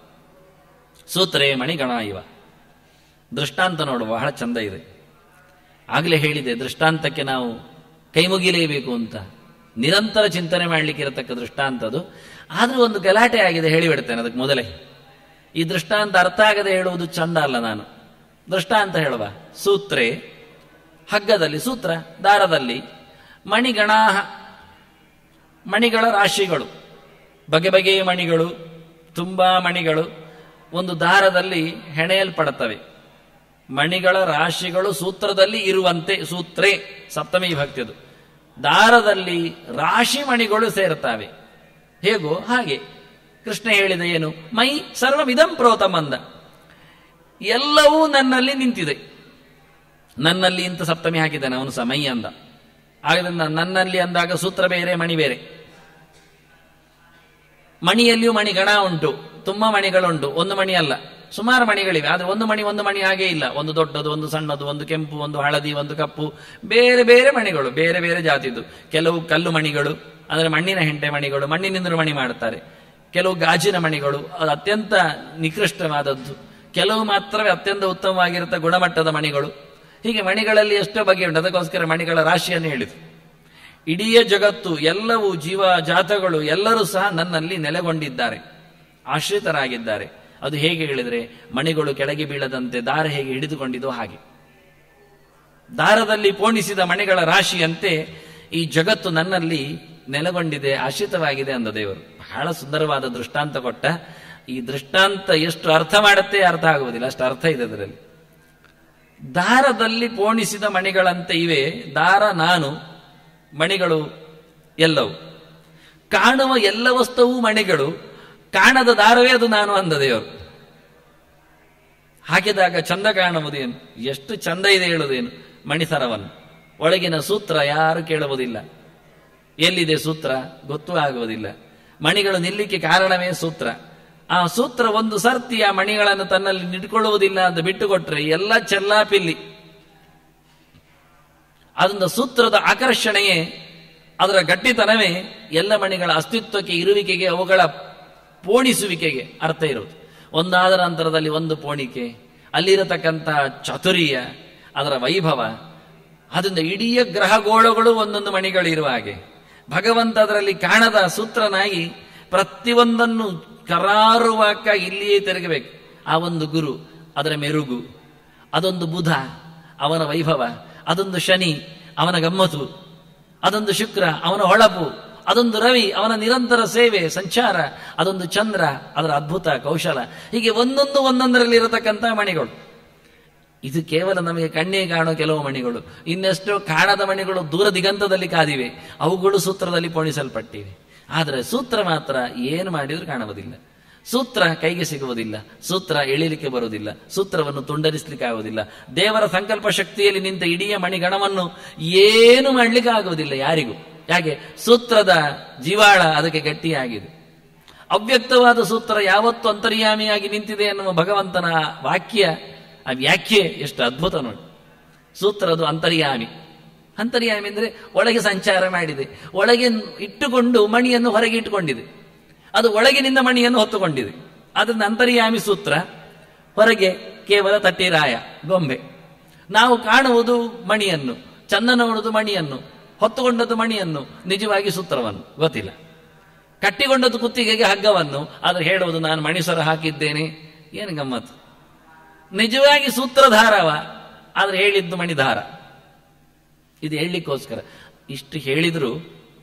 ಸೂತ್ರೇ ಮಣಿಗಣ ಇವ ದೃಷ್ಟಾಂತ ನೋಡು ಬಹಳ ಚಂದ ಇದೆ ಆಗಲೇ ಹೇಳಿದೆ ದೃಷ್ಟಾಂತಕ್ಕೆ ನಾವು ಕೈ ಮುಗಿಲೇಬೇಕು ಅಂತ ನಿರಂತರ ಚಿಂತನೆ ಮಾಡಲಿಕ್ಕೆ ಇರತಕ್ಕ ದೃಷ್ಟಾಂತ ಅದು ಆದ್ರೂ ಒಂದು ಗಲಾಟೆ ಆಗಿದೆ ಹೇಳಿಬಿಡ್ತೇನೆ ಅದಕ್ಕೆ ಮೊದಲೇ ಈ ದೃಷ್ಟಾಂತ ಅರ್ಥ ಆಗದೆ ಹೇಳುವುದು ಚಂದ ಅಲ್ಲ ನಾನು ದೃಷ್ಟಾಂತ ಹೇಳುವ ಸೂತ್ರೆ ಹಗ್ಗದಲ್ಲಿ ಸೂತ್ರ ದಾರದಲ್ಲಿ ಮಣಿಗಣಾಹ ಮಣಿಗಳ ರಾಶಿಗಳು ಬಗೆ ಬಗೆಯ ಮಣಿಗಳು ತುಂಬಾ ಮಣಿಗಳು ಒಂದು ದಾರದಲ್ಲಿ ಹೆಣೆಯಲ್ಪಡುತ್ತವೆ ಮಣಿಗಳ ರಾಶಿಗಳು ಸೂತ್ರದಲ್ಲಿ ಇರುವಂತೆ ಸೂತ್ರೇ ಸಪ್ತಮಿ ಭಕ್ತಿದು ದಾರದಲ್ಲಿ ರಾಶಿ ಮಣಿಗಳು ಸೇರುತ್ತವೆ ಹೇಗೋ ಹಾಗೆ ಕೃಷ್ಣ ಹೇಳಿದ ಏನು ಮೈ ಸರ್ವವಿಧಂ ಪ್ರೋತಮಂದ ಎಲ್ಲವೂ ನನ್ನಲ್ಲಿ ನಿಂತಿದೆ ನನ್ನಲ್ಲಿ ಇಂತ ಸಪ್ತಮಿ ಹಾಕಿದ್ದಾನೆ ಅವನು ಸಹ ಮೈ ಅಂದ ಆದ್ದರಿಂದ ನನ್ನಲ್ಲಿ ಅಂದಾಗ ಸೂತ್ರ ಬೇರೆ ಮಣಿ ಬೇರೆ ಮಣಿಯಲ್ಲಿಯೂ ಮಣಿ ಗಣ ಉಂಟು ತುಂಬಾ ಮಣಿಗಳುಂಟು ಒಂದು ಮಣಿ ಅಲ್ಲ ಸುಮಾರು ಮಣಿಗಳಿವೆ ಆದರೆ ಒಂದು ಮಣಿ ಒಂದು ಮಣಿ ಹಾಗೇ ಇಲ್ಲ ಒಂದು ದೊಡ್ಡದು ಒಂದು ಸಣ್ಣದು ಒಂದು ಕೆಂಪು ಒಂದು ಹಳದಿ ಒಂದು ಕಪ್ಪು ಬೇರೆ ಬೇರೆ ಮಣಿಗಳು ಬೇರೆ ಬೇರೆ ಜಾತಿದು ಕೆಲವು ಕಲ್ಲು ಮಣಿಗಳು ಅಂದರೆ ಮಣ್ಣಿನ ಹೆಂಟೆ ಮಣಿಗಳು ಮಣ್ಣಿನಿಂದ ಮಣಿ ಮಾಡುತ್ತಾರೆ ಕೆಲವು ಗಾಜಿನ ಮಣಿಗಳು ಅದು ಅತ್ಯಂತ ನಿಕೃಷ್ಟವಾದದ್ದು ಕೆಲವು ಮಾತ್ರವೇ ಅತ್ಯಂತ ಉತ್ತಮವಾಗಿರುತ್ತೆ ಗುಣಮಟ್ಟದ ಮಣಿಗಳು ಹೀಗೆ ಮಣಿಗಳಲ್ಲಿ ಎಷ್ಟೋ ಬಗೆ ಉಂಟು ಅದಕ್ಕೋಸ್ಕರ ಮಣಿಗಳ ರಾಶಿಯನ್ನು ಹೇಳಿತು ಇಡೀ ಜಗತ್ತು ಎಲ್ಲವೂ ಜೀವ ಜಾತಗಳು ಎಲ್ಲರೂ ಸಹ ನನ್ನಲ್ಲಿ ನೆಲೆಗೊಂಡಿದ್ದಾರೆ ಆಶ್ರಿತರಾಗಿದ್ದಾರೆ ಅದು ಹೇಗೆ ಹೇಳಿದರೆ ಮಣಿಗಳು ಕೆಳಗೆ ಬೀಳದಂತೆ ದಾರ ಹೇಗೆ ಹಿಡಿದುಕೊಂಡಿದೋ ಹಾಗೆ ದಾರದಲ್ಲಿ ಪೋಣಿಸಿದ ಮಣಿಗಳ ರಾಶಿಯಂತೆ ಈ ಜಗತ್ತು ನನ್ನಲ್ಲಿ ನೆಲೆಗೊಂಡಿದೆ ಆಶ್ರಿತವಾಗಿದೆ ಅಂದ ದೇವರು ಬಹಳ ಸುಂದರವಾದ ದೃಷ್ಟಾಂತ ಕೊಟ್ಟ ಈ ದೃಷ್ಟಾಂತ ಎಷ್ಟು ಅರ್ಥ ಮಾಡುತ್ತೆ ಅರ್ಥ ಆಗುವುದಿಲ್ಲ ಅಷ್ಟು ಅರ್ಥ ಇದೆ ಅದರಲ್ಲಿ ದಾರದಲ್ಲಿ ಪೋಣಿಸಿದ ಮಣಿಗಳಂತೆ ಇವೆ ದಾರ ನಾನು ಮಣಿಗಳು ಎಲ್ಲವೂ ಕಾಣುವ ಎಲ್ಲ ವಸ್ತುವು ಮಣಿಗಳು ಕಾಣದ ದಾರವೇ ಅದು ನಾನು ಅಂದ ದೇವರು ಹಾಕಿದಾಗ ಚಂದ ಕಾಣುವುದೇನು ಎಷ್ಟು ಚಂದ ಇದೆ ಹೇಳುವುದೇನು ಮಣಿಸರವನ್ನು ಒಳಗಿನ ಸೂತ್ರ ಯಾರು ಕೇಳುವುದಿಲ್ಲ ಎಲ್ಲಿದೆ ಸೂತ್ರ ಗೊತ್ತೂ ಆಗುವುದಿಲ್ಲ ಮಣಿಗಳು ನಿಲ್ಲಿಕ್ಕೆ ಕಾರಣವೇ ಸೂತ್ರ ಆ ಸೂತ್ರ ಒಂದು ಸರ್ತಿ ಆ ಮಣಿಗಳನ್ನು ತನ್ನಲ್ಲಿ ನಿಡ್ಕೊಳ್ಳುವುದಿಲ್ಲ ಅಂತ ಬಿಟ್ಟುಕೊಟ್ರೆ ಎಲ್ಲ ಚೆಲ್ಲಾಪಿಲ್ಲಿ ಅದೊಂದು ಸೂತ್ರದ ಆಕರ್ಷಣೆಯೇ ಅದರ ಗಟ್ಟಿತನವೇ ಎಲ್ಲ ಮಣಿಗಳ ಅಸ್ತಿತ್ವಕ್ಕೆ ಇರುವಿಕೆಗೆ ಅವುಗಳ ಪೋಣಿಸುವಿಕೆಗೆ ಅರ್ಥ ಇರುವುದು ಒಂದಾದ ನಂತರದಲ್ಲಿ ಒಂದು ಪೋಣಿಕೆ ಅಲ್ಲಿರತಕ್ಕಂತಹ ಚಾತುರ್ಯ ಅದರ ವೈಭವ ಅದರಿಂದ ಇಡೀ ಗ್ರಹಗೋಳಗಳು ಒಂದೊಂದು ಮಣಿಗಳು ಇರುವ ಹಾಗೆ ಭಗವಂತ ಅದರಲ್ಲಿ ಕಾಣದ ಸೂತ್ರನಾಗಿ ಪ್ರತಿಯೊಂದನ್ನು ಕರಾರುವಾಕ ಇಲ್ಲಿಯೇ ತಿರುಗಬೇಕು ಆ ಒಂದು ಗುರು ಅದರ ಮೆರುಗು ಅದೊಂದು ಬುಧ ಅವನ ವೈಭವ ಅದೊಂದು ಶನಿ ಅವನ ಗಮ್ಮತು ಅದೊಂದು ಶುಕ್ರ ಅವನ ಹೊಳಪು ಅದೊಂದು ರವಿ ಅವನ ನಿರಂತರ ಸೇವೆ ಸಂಚಾರ ಅದೊಂದು ಚಂದ್ರ ಅದರ ಅದ್ಭುತ ಕೌಶಲ ಹೀಗೆ ಒಂದೊಂದು ಒಂದೊಂದರಲ್ಲಿ ಇರತಕ್ಕಂಥ ಮಣಿಗಳು ಇದು ಕೇವಲ ನಮಗೆ ಕಣ್ಣಿಗೆ ಕಾಣೋ ಕೆಲವು ಮಣಿಗಳು ಇನ್ನೆಷ್ಟೋ ಕಾಣದ ಮಣಿಗಳು ದೂರ ದಿಗಂತದಲ್ಲಿ ಕಾದಿವೆ ಅವುಗಳು ಸೂತ್ರದಲ್ಲಿ ಪೋಣಿಸಲ್ಪಟ್ಟಿವೆ ಆದರೆ ಸೂತ್ರ ಮಾತ್ರ ಏನು ಮಾಡಿದರೂ ಕಾಣುವುದಿಲ್ಲ ಸೂತ್ರ ಕೈಗೆ ಸಿಗುವುದಿಲ್ಲ ಸೂತ್ರ ಎಳಿಲಿಕ್ಕೆ ಬರುವುದಿಲ್ಲ ಸೂತ್ರವನ್ನು ತುಂಡರಿಸಲಿಕ್ಕೆ ಆಗುವುದಿಲ್ಲ ದೇವರ ಸಂಕಲ್ಪ ಶಕ್ತಿಯಲ್ಲಿ ನಿಂತ ಇಡೀ ಮಣಿಗಣವನ್ನು ಏನು ಮಾಡಲಿಕ್ಕೆ ಆಗುವುದಿಲ್ಲ ಯಾರಿಗೂ ಯಾಕೆ ಸೂತ್ರದ ಜೀವಾಳ ಅದಕ್ಕೆ ಗಟ್ಟಿಯಾಗಿದೆ ಅವ್ಯಕ್ತವಾದ ಸೂತ್ರ ಯಾವತ್ತು ಅಂತರ್ಯಾಮಿಯಾಗಿ ನಿಂತಿದೆ ಎನ್ನುವ ಭಗವಂತನ ವಾಕ್ಯ ಆ ವ್ಯಾಖ್ಯೆ ಎಷ್ಟು ಅದ್ಭುತ ನೋಡಿ ಸೂತ್ರದು ಅಂತರ್ಯಾಮಿ ಅಂತರ್ಯಾಮಿ ಅಂದ್ರೆ ಒಳಗೆ ಸಂಚಾರ ಮಾಡಿದೆ ಒಳಗೆ ಇಟ್ಟುಕೊಂಡು ಮಣಿಯನ್ನು ಹೊರಗೆ ಇಟ್ಟುಕೊಂಡಿದೆ ಅದು ಒಳಗಿನಿಂದ ಮಣಿಯನ್ನು ಹೊತ್ತುಕೊಂಡಿದೆ ಅದರಿಂದ ಅಂತರ್ಯಾಮಿ ಸೂತ್ರ ಹೊರಗೆ ಕೇವಲ ತಟ್ಟಿರಾಯ ಗೊಂಬೆ ನಾವು ಕಾಣುವುದು ಮಣಿಯನ್ನು ಚಂದ ನೋಡುವುದು ಮಣಿಯನ್ನು ಹೊತ್ತುಕೊಂಡದ್ದು ಮಣಿಯನ್ನು ನಿಜವಾಗಿ ಸೂತ್ರವನ್ನು ಗೊತ್ತಿಲ್ಲ ಕಟ್ಟಿಕೊಂಡದ್ದು ಕುತ್ತಿಗೆಗೆ ಹಗ್ಗವನ್ನು ಆದ್ರೆ ಹೇಳುವುದು ನಾನು ಮಣಿಸರ ಹಾಕಿದ್ದೇನೆ ಏನು ಗಮ್ಮತ್ತು ನಿಜವಾಗಿ ಸೂತ್ರಧಾರವ ಆದ್ರೆ ಹೇಳಿದ್ದು ಮಣಿಧಾರ ಇದು ಹೇಳಲಿಕ್ಕೋಸ್ಕರ ಇಷ್ಟು ಹೇಳಿದ್ರು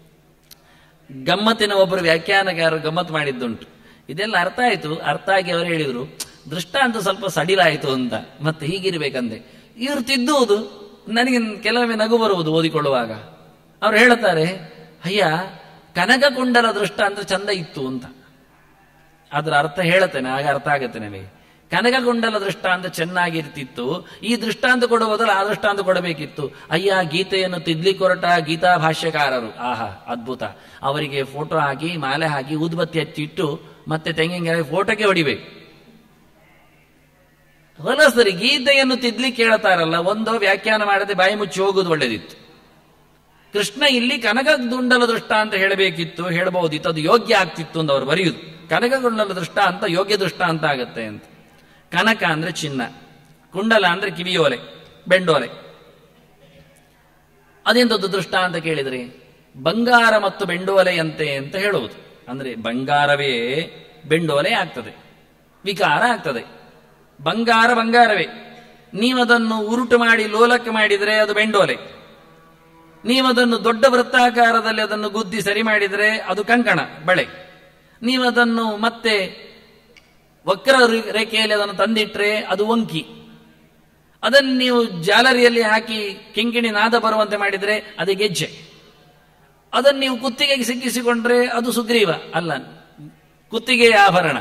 ಗಮ್ಮತ್ತಿನ ಒಬ್ಬರು ವ್ಯಾಖ್ಯಾನಕಾರರು ಗಮ್ಮತ್ ಮಾಡಿದ್ದುಂಟು ಇದೆಲ್ಲ ಅರ್ಥ ಆಯ್ತು ಅರ್ಥ ಆಗಿ ಅವರು ಹೇಳಿದ್ರು ದೃಷ್ಟಾಂತ ಸ್ವಲ್ಪ ಸಡಿಲಾಯಿತು ಅಂತ ಮತ್ತೆ ಹೀಗಿರ್ಬೇಕಂದೆ ಇವರು ತಿದ್ದುವುದು ನನಗೆ ಕೆಲವೊಮ್ಮೆ ನಗು ಬರುವುದು ಓದಿಕೊಳ್ಳುವಾಗ ಅವ್ರು ಹೇಳುತ್ತಾರೆ ಅಯ್ಯ ಕನಕ ಕುಂಡಲ ದೃಷ್ಟಾಂತ ಚಂದ ಇತ್ತು ಅಂತ ಅದರ ಅರ್ಥ ಹೇಳುತ್ತೇನೆ ಆಗ ಅರ್ಥ ಆಗುತ್ತೆ ನನಗೆ ಕನಕ ಕುಂಡಲ ದೃಷ್ಟಾಂತ ಚೆನ್ನಾಗಿರ್ತಿತ್ತು ಈ ದೃಷ್ಟಾಂತ ಕೊಡುವ ಬದಲು ಆ ದೃಷ್ಟಾಂತ ಕೊಡಬೇಕಿತ್ತು ಅಯ್ಯ ಗೀತೆಯನ್ನು ತಿದ್ಲಿಕ್ಕೆ ಹೊರಟ ಗೀತಾ ಭಾಷ್ಯಕಾರರು ಆಹಾ ಅದ್ಭುತ ಅವರಿಗೆ ಫೋಟೋ ಹಾಕಿ ಮಾಲೆ ಹಾಕಿ ಊದ್ಬತ್ತಿ ಹಚ್ಚಿಟ್ಟು ಮತ್ತೆ ತೆಂಗಿನಕಾಯಿ ಫೋಟೋಕ್ಕೆ ಹೊಡಿಬೇಕು ಹೊಲಸರಿ ಗೀತೆಯನ್ನು ತಿದ್ಲಿಕ್ಕೆ ಹೇಳ್ತಾರಲ್ಲ ಒಂದೋ ವ್ಯಾಖ್ಯಾನ ಮಾಡದೆ ಬಾಯಿ ಮುಚ್ಚಿ ಹೋಗುದು ಒಳ್ಳೇದಿತ್ತು ಕೃಷ್ಣ ಇಲ್ಲಿ ಕನಕಗುಂಡಲ ದೃಷ್ಟ ಅಂತ ಹೇಳಬೇಕಿತ್ತು ಹೇಳಬಹುದಿತ್ತು ಅದು ಯೋಗ್ಯ ಆಗ್ತಿತ್ತು ಅಂತ ಅವರು ಬರೆಯುದು ಕನಕಗುಂಡಲ ದೃಷ್ಟ ಅಂತ ಯೋಗ್ಯ ದೃಷ್ಟ ಅಂತ ಆಗತ್ತೆ ಅಂತ ಕನಕ ಅಂದ್ರೆ ಚಿನ್ನ ಕುಂಡಲ ಅಂದ್ರೆ ಕಿವಿಯೋಲೆ ಬೆಂಡೋಲೆ ಅದೆಂಥದ್ದು ದೃಷ್ಟ ಅಂತ ಕೇಳಿದ್ರೆ ಬಂಗಾರ ಮತ್ತು ಬೆಂಡೋಲೆಯಂತೆ ಅಂತ ಹೇಳುವುದು ಅಂದ್ರೆ ಬಂಗಾರವೇ ಬೆಂಡೋಲೆ ಆಗ್ತದೆ ವಿಕಾರ ಆಗ್ತದೆ ಬಂಗಾರ ಬಂಗಾರವೇ ನೀವದನ್ನು ಉರುಟು ಮಾಡಿ ಲೋಲಕ್ಕೆ ಮಾಡಿದರೆ ಅದು ಬೆಂಡೋಲೆ ನೀವದನ್ನು ದೊಡ್ಡ ವೃತ್ತಾಕಾರದಲ್ಲಿ ಅದನ್ನು ಗುದ್ದಿ ಸರಿ ಮಾಡಿದರೆ ಅದು ಕಂಕಣ ಬಳೆ ನೀವದನ್ನು ಮತ್ತೆ ವಕ್ರ ರೇಖೆಯಲ್ಲಿ ಅದನ್ನು ತಂದಿಟ್ರೆ ಅದು ವಂಕಿ ಅದನ್ನು ನೀವು ಜಾಲರಿಯಲ್ಲಿ ಹಾಕಿ ಕಿಂಕಿಣಿ ನಾದ ಬರುವಂತೆ ಮಾಡಿದರೆ ಅದು ಗೆಜ್ಜೆ ಅದನ್ನು ನೀವು ಕುತ್ತಿಗೆಗೆ ಸಿಕ್ಕಿಸಿಕೊಂಡ್ರೆ ಅದು ಸುಗ್ರೀವ ಅಲ್ಲ ಕುತ್ತಿಗೆಯ ಆಭರಣ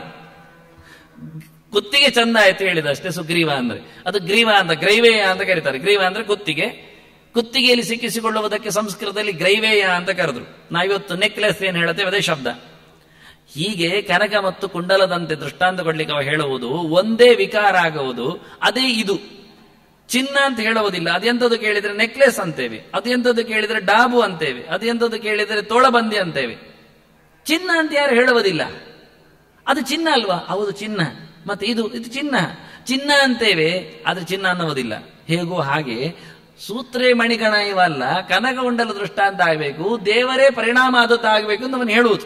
ಕುತ್ತಿಗೆ ಚಂದ ಆಯ್ತು ಹೇಳಿದಷ್ಟೇ ಸುಗ್ರೀವ ಅಂದ್ರೆ ಅದು ಗ್ರೀವ ಅಂತ ಗ್ರೈವೇಯ ಅಂತ ಕರೀತಾರೆ ಗ್ರೀವ ಅಂದ್ರೆ ಕುತ್ತಿಗೆ ಕುತ್ತಿಗೆಯಲ್ಲಿ ಸಿಕ್ಕಿಸಿಕೊಳ್ಳುವುದಕ್ಕೆ ಸಂಸ್ಕೃತದಲ್ಲಿ ಗ್ರೈವೇಯ ಅಂತ ಕರೆದ್ರು ನಾವಿವತ್ತು ನೆಕ್ಲೆಸ್ ಏನು ಹೇಳ್ತೇವೆ ಅದೇ ಶಬ್ದ ಹೀಗೆ ಕನಕ ಮತ್ತು ಕುಂಡಲದಂತೆ ದೃಷ್ಟಾಂತ ಕೊಡ್ಲಿಕ್ಕೆ ಅವ ಹೇಳುವುದು ಒಂದೇ ವಿಕಾರ ಆಗುವುದು ಅದೇ ಇದು ಚಿನ್ನ ಅಂತ ಹೇಳುವುದಿಲ್ಲ ಅದೆಂತದ್ದು ಕೇಳಿದ್ರೆ ನೆಕ್ಲೆಸ್ ಅಂತೇವೆ ಅದೆಂತದ್ದು ಕೇಳಿದ್ರೆ ಡಾಬು ಅಂತೇವೆ ಅದೆಂತದ್ದು ಕೇಳಿದ್ರೆ ತೋಳಬಂದಿ ಅಂತೇವೆ ಚಿನ್ನ ಅಂತ ಯಾರು ಹೇಳುವುದಿಲ್ಲ ಅದು ಚಿನ್ನ ಅಲ್ವಾ ಹೌದು ಚಿನ್ನ ಮತ್ತೆ ಇದು ಇದು ಚಿನ್ನ ಚಿನ್ನ ಅಂತೇವೆ ಆದ್ರೆ ಚಿನ್ನ ಅನ್ನುವುದಿಲ್ಲ ಹೇಗೋ ಹಾಗೆ ಸೂತ್ರೇ ಮಣಿಗಣ ಇವಲ್ಲ ಕನಕ ಉಂಡಲ ದೃಷ್ಟಾಂತ ಆಗಬೇಕು ದೇವರೇ ಪರಿಣಾಮ ಆದದ್ದು ಆಗಬೇಕು ಅಂತ ಅವನು ಹೇಳುವುದು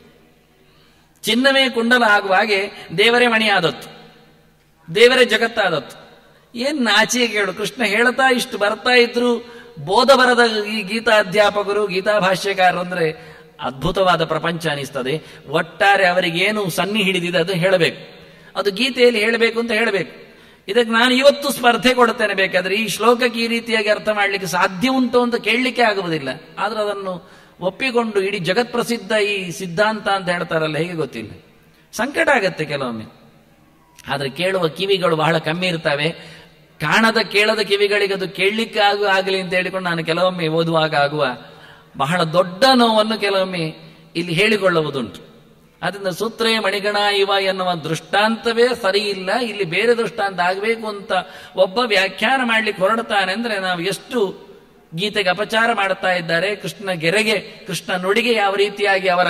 ಚಿನ್ನವೇ ಕುಂಡಲ ಆಗುವ ಹಾಗೆ ದೇವರೇ ಮಣಿ ಆದತ್ತು ದೇವರೇ ಜಗತ್ತಾದತ್ತು ಏನ್ ನಾಚಿಕೆ ಕೇಳು ಕೃಷ್ಣ ಹೇಳ್ತಾ ಇಷ್ಟು ಬರ್ತಾ ಇದ್ರು ಬೋಧ ಬರದ ಈ ಗೀತಾ ಅಧ್ಯಾಪಕರು ಗೀತಾ ಭಾಷ್ಯಕಾರರು ಅಂದ್ರೆ ಅದ್ಭುತವಾದ ಪ್ರಪಂಚ ಅನಿಸ್ತದೆ ಒಟ್ಟಾರೆ ಅವರಿಗೇನು ಸನ್ನಿ ಹಿಡಿದಿದೆ ಅದು ಹೇಳಬೇಕು ಅದು ಗೀತೆಯಲ್ಲಿ ಹೇಳಬೇಕು ಅಂತ ಹೇಳಬೇಕು ಇದಕ್ಕೆ ನಾನು ಇವತ್ತು ಸ್ಪರ್ಧೆ ಕೊಡ್ತೇನೆ ಬೇಕಾದ್ರೆ ಈ ಶ್ಲೋಕಕ್ಕೆ ಈ ರೀತಿಯಾಗಿ ಅರ್ಥ ಮಾಡ್ಲಿಕ್ಕೆ ಸಾಧ್ಯ ಉಂಟು ಅಂತ ಕೇಳಲಿಕ್ಕೆ ಆಗುವುದಿಲ್ಲ ಆದ್ರೆ ಅದನ್ನು ಒಪ್ಪಿಕೊಂಡು ಇಡೀ ಜಗತ್ ಪ್ರಸಿದ್ಧ ಈ ಸಿದ್ಧಾಂತ ಅಂತ ಹೇಳ್ತಾರಲ್ಲ ಹೇಗೆ ಗೊತ್ತಿಲ್ಲ ಸಂಕಟ ಆಗತ್ತೆ ಕೆಲವೊಮ್ಮೆ ಆದ್ರೆ ಕೇಳುವ ಕಿವಿಗಳು ಬಹಳ ಕಮ್ಮಿ ಇರ್ತವೆ ಕಾಣದ ಕೇಳದ ಕಿವಿಗಳಿಗೆ ಅದು ಕೇಳಲಿಕ್ಕೆ ಆಗು ಆಗಲಿ ಅಂತ ಹೇಳಿಕೊಂಡು ನಾನು ಕೆಲವೊಮ್ಮೆ ಓದುವಾಗ ಆಗುವ ಬಹಳ ದೊಡ್ಡ ನೋವನ್ನು ಕೆಲವೊಮ್ಮೆ ಇಲ್ಲಿ ಹೇಳಿಕೊಳ್ಳುವುದುಂಟು ಅದರಿಂದ ಸೂತ್ರೇ ಮಣಿಗಣ ಇವ ಎನ್ನುವ ದೃಷ್ಟಾಂತವೇ ಸರಿ ಇಲ್ಲ ಇಲ್ಲಿ ಬೇರೆ ದೃಷ್ಟಾಂತ ಆಗಬೇಕು ಅಂತ ಒಬ್ಬ ವ್ಯಾಖ್ಯಾನ ಮಾಡ್ಲಿಕ್ಕೆ ಹೊರಡ್ತಾನೆ ಅಂದ್ರೆ ನಾವು ಎಷ್ಟು ಗೀತೆಗೆ ಅಪಚಾರ ಮಾಡ್ತಾ ಇದ್ದಾರೆ ಕೃಷ್ಣ ಗೆರೆಗೆ ಕೃಷ್ಣ ನುಡಿಗೆ ಯಾವ ರೀತಿಯಾಗಿ ಅವರ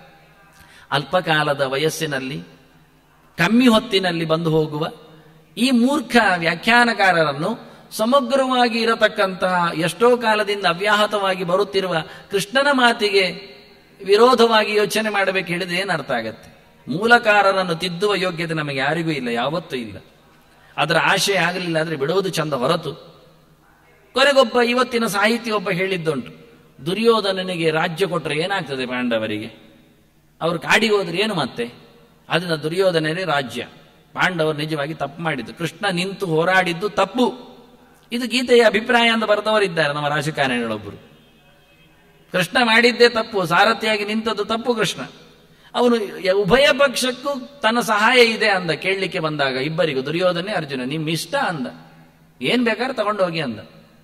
ಅಲ್ಪಕಾಲದ ವಯಸ್ಸಿನಲ್ಲಿ ಕಮ್ಮಿ ಹೊತ್ತಿನಲ್ಲಿ ಬಂದು ಹೋಗುವ ಈ ಮೂರ್ಖ ವ್ಯಾಖ್ಯಾನಕಾರರನ್ನು ಸಮಗ್ರವಾಗಿ ಇರತಕ್ಕಂತಹ ಎಷ್ಟೋ ಕಾಲದಿಂದ ಅವ್ಯಾಹತವಾಗಿ ಬರುತ್ತಿರುವ ಕೃಷ್ಣನ ಮಾತಿಗೆ ವಿರೋಧವಾಗಿ ಯೋಚನೆ ಮಾಡಬೇಕು ಹೇಳಿದ್ರೆ ಏನು ಅರ್ಥ ಆಗತ್ತೆ ಮೂಲಕಾರರನ್ನು ತಿದ್ದುವ ಯೋಗ್ಯತೆ ನಮಗೆ ಯಾರಿಗೂ ಇಲ್ಲ ಯಾವತ್ತೂ ಇಲ್ಲ ಅದರ ಆಶೆ ಆಗಲಿಲ್ಲ ಆದರೆ ಬಿಡುವುದು ಚಂದ ಹೊರತು ಕೊನೆಗೊಬ್ಬ ಇವತ್ತಿನ ಸಾಹಿತಿ ಒಬ್ಬ ಹೇಳಿದ್ದುಂಟು ದುರ್ಯೋಧನನಿಗೆ ರಾಜ್ಯ ಕೊಟ್ಟರೆ ಏನಾಗ್ತದೆ ಪಾಂಡವರಿಗೆ ಅವರು ಕಾಡಿಗೆ ಹೋದ್ರೆ ಏನು ಮತ್ತೆ ಅದನ್ನ ದುರ್ಯೋಧನನೇ ರಾಜ್ಯ ಪಾಂಡವರು ನಿಜವಾಗಿ ತಪ್ಪು ಮಾಡಿದ್ದು ಕೃಷ್ಣ ನಿಂತು ಹೋರಾಡಿದ್ದು ತಪ್ಪು ಇದು ಗೀತೆಯ ಅಭಿಪ್ರಾಯ ಅಂತ ಬರೆದವರಿದ್ದಾರೆ ನಮ್ಮ ರಾಜಕಾರಣಿಗಳೊಬ್ಬರು ಕೃಷ್ಣ ಮಾಡಿದ್ದೇ ತಪ್ಪು ಸಾರಥಿಯಾಗಿ ನಿಂತದ್ದು ತಪ್ಪು ಕೃಷ್ಣ ಅವನು ಉಭಯ ಪಕ್ಷಕ್ಕೂ ತನ್ನ ಸಹಾಯ ಇದೆ ಅಂದ ಕೇಳಲಿಕ್ಕೆ ಬಂದಾಗ ಇಬ್ಬರಿಗೂ ದುರ್ಯೋಧನೆ ಅರ್ಜುನ ನಿಮ್ಮ ಇಷ್ಟ ಅಂದ ಏನ್ ಬೇಕಾದ್ರೆ ತಗೊಂಡು ಹೋಗಿ ಅಂದ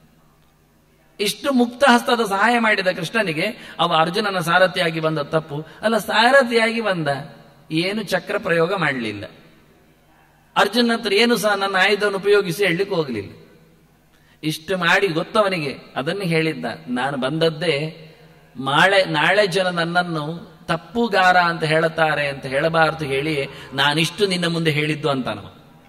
ಇಷ್ಟು ಮುಕ್ತ ಹಸ್ತದ ಸಹಾಯ ಮಾಡಿದ ಕೃಷ್ಣನಿಗೆ ಅವ ಅರ್ಜುನನ ಸಾರಥಿಯಾಗಿ ಬಂದ ತಪ್ಪು ಅಲ್ಲ ಸಾರಥಿಯಾಗಿ ಬಂದ ಏನು ಚಕ್ರ ಪ್ರಯೋಗ ಮಾಡಲಿಲ್ಲ ಅರ್ಜುನ ಹತ್ರ ಏನು ಸಹ ನನ್ನ ಆಯುಧವನ್ನು ಉಪಯೋಗಿಸಿ ಹೇಳಲಿಕ್ಕೆ ಹೋಗಲಿಲ್ಲ ಇಷ್ಟು ಮಾಡಿ ಗೊತ್ತವನಿಗೆ ಅದನ್ನು ಹೇಳಿದ್ದ ನಾನು ಬಂದದ್ದೇ ಮಾಳೆ ನಾಳೆ ಜನ ನನ್ನನ್ನು ತಪ್ಪುಗಾರ ಅಂತ ಹೇಳುತ್ತಾರೆ ಅಂತ ಹೇಳಬಾರದು ಹೇಳಿ ನಾನಿಷ್ಟು ನಿನ್ನ ಮುಂದೆ ಹೇಳಿದ್ದು ಅಂತ ನಾವು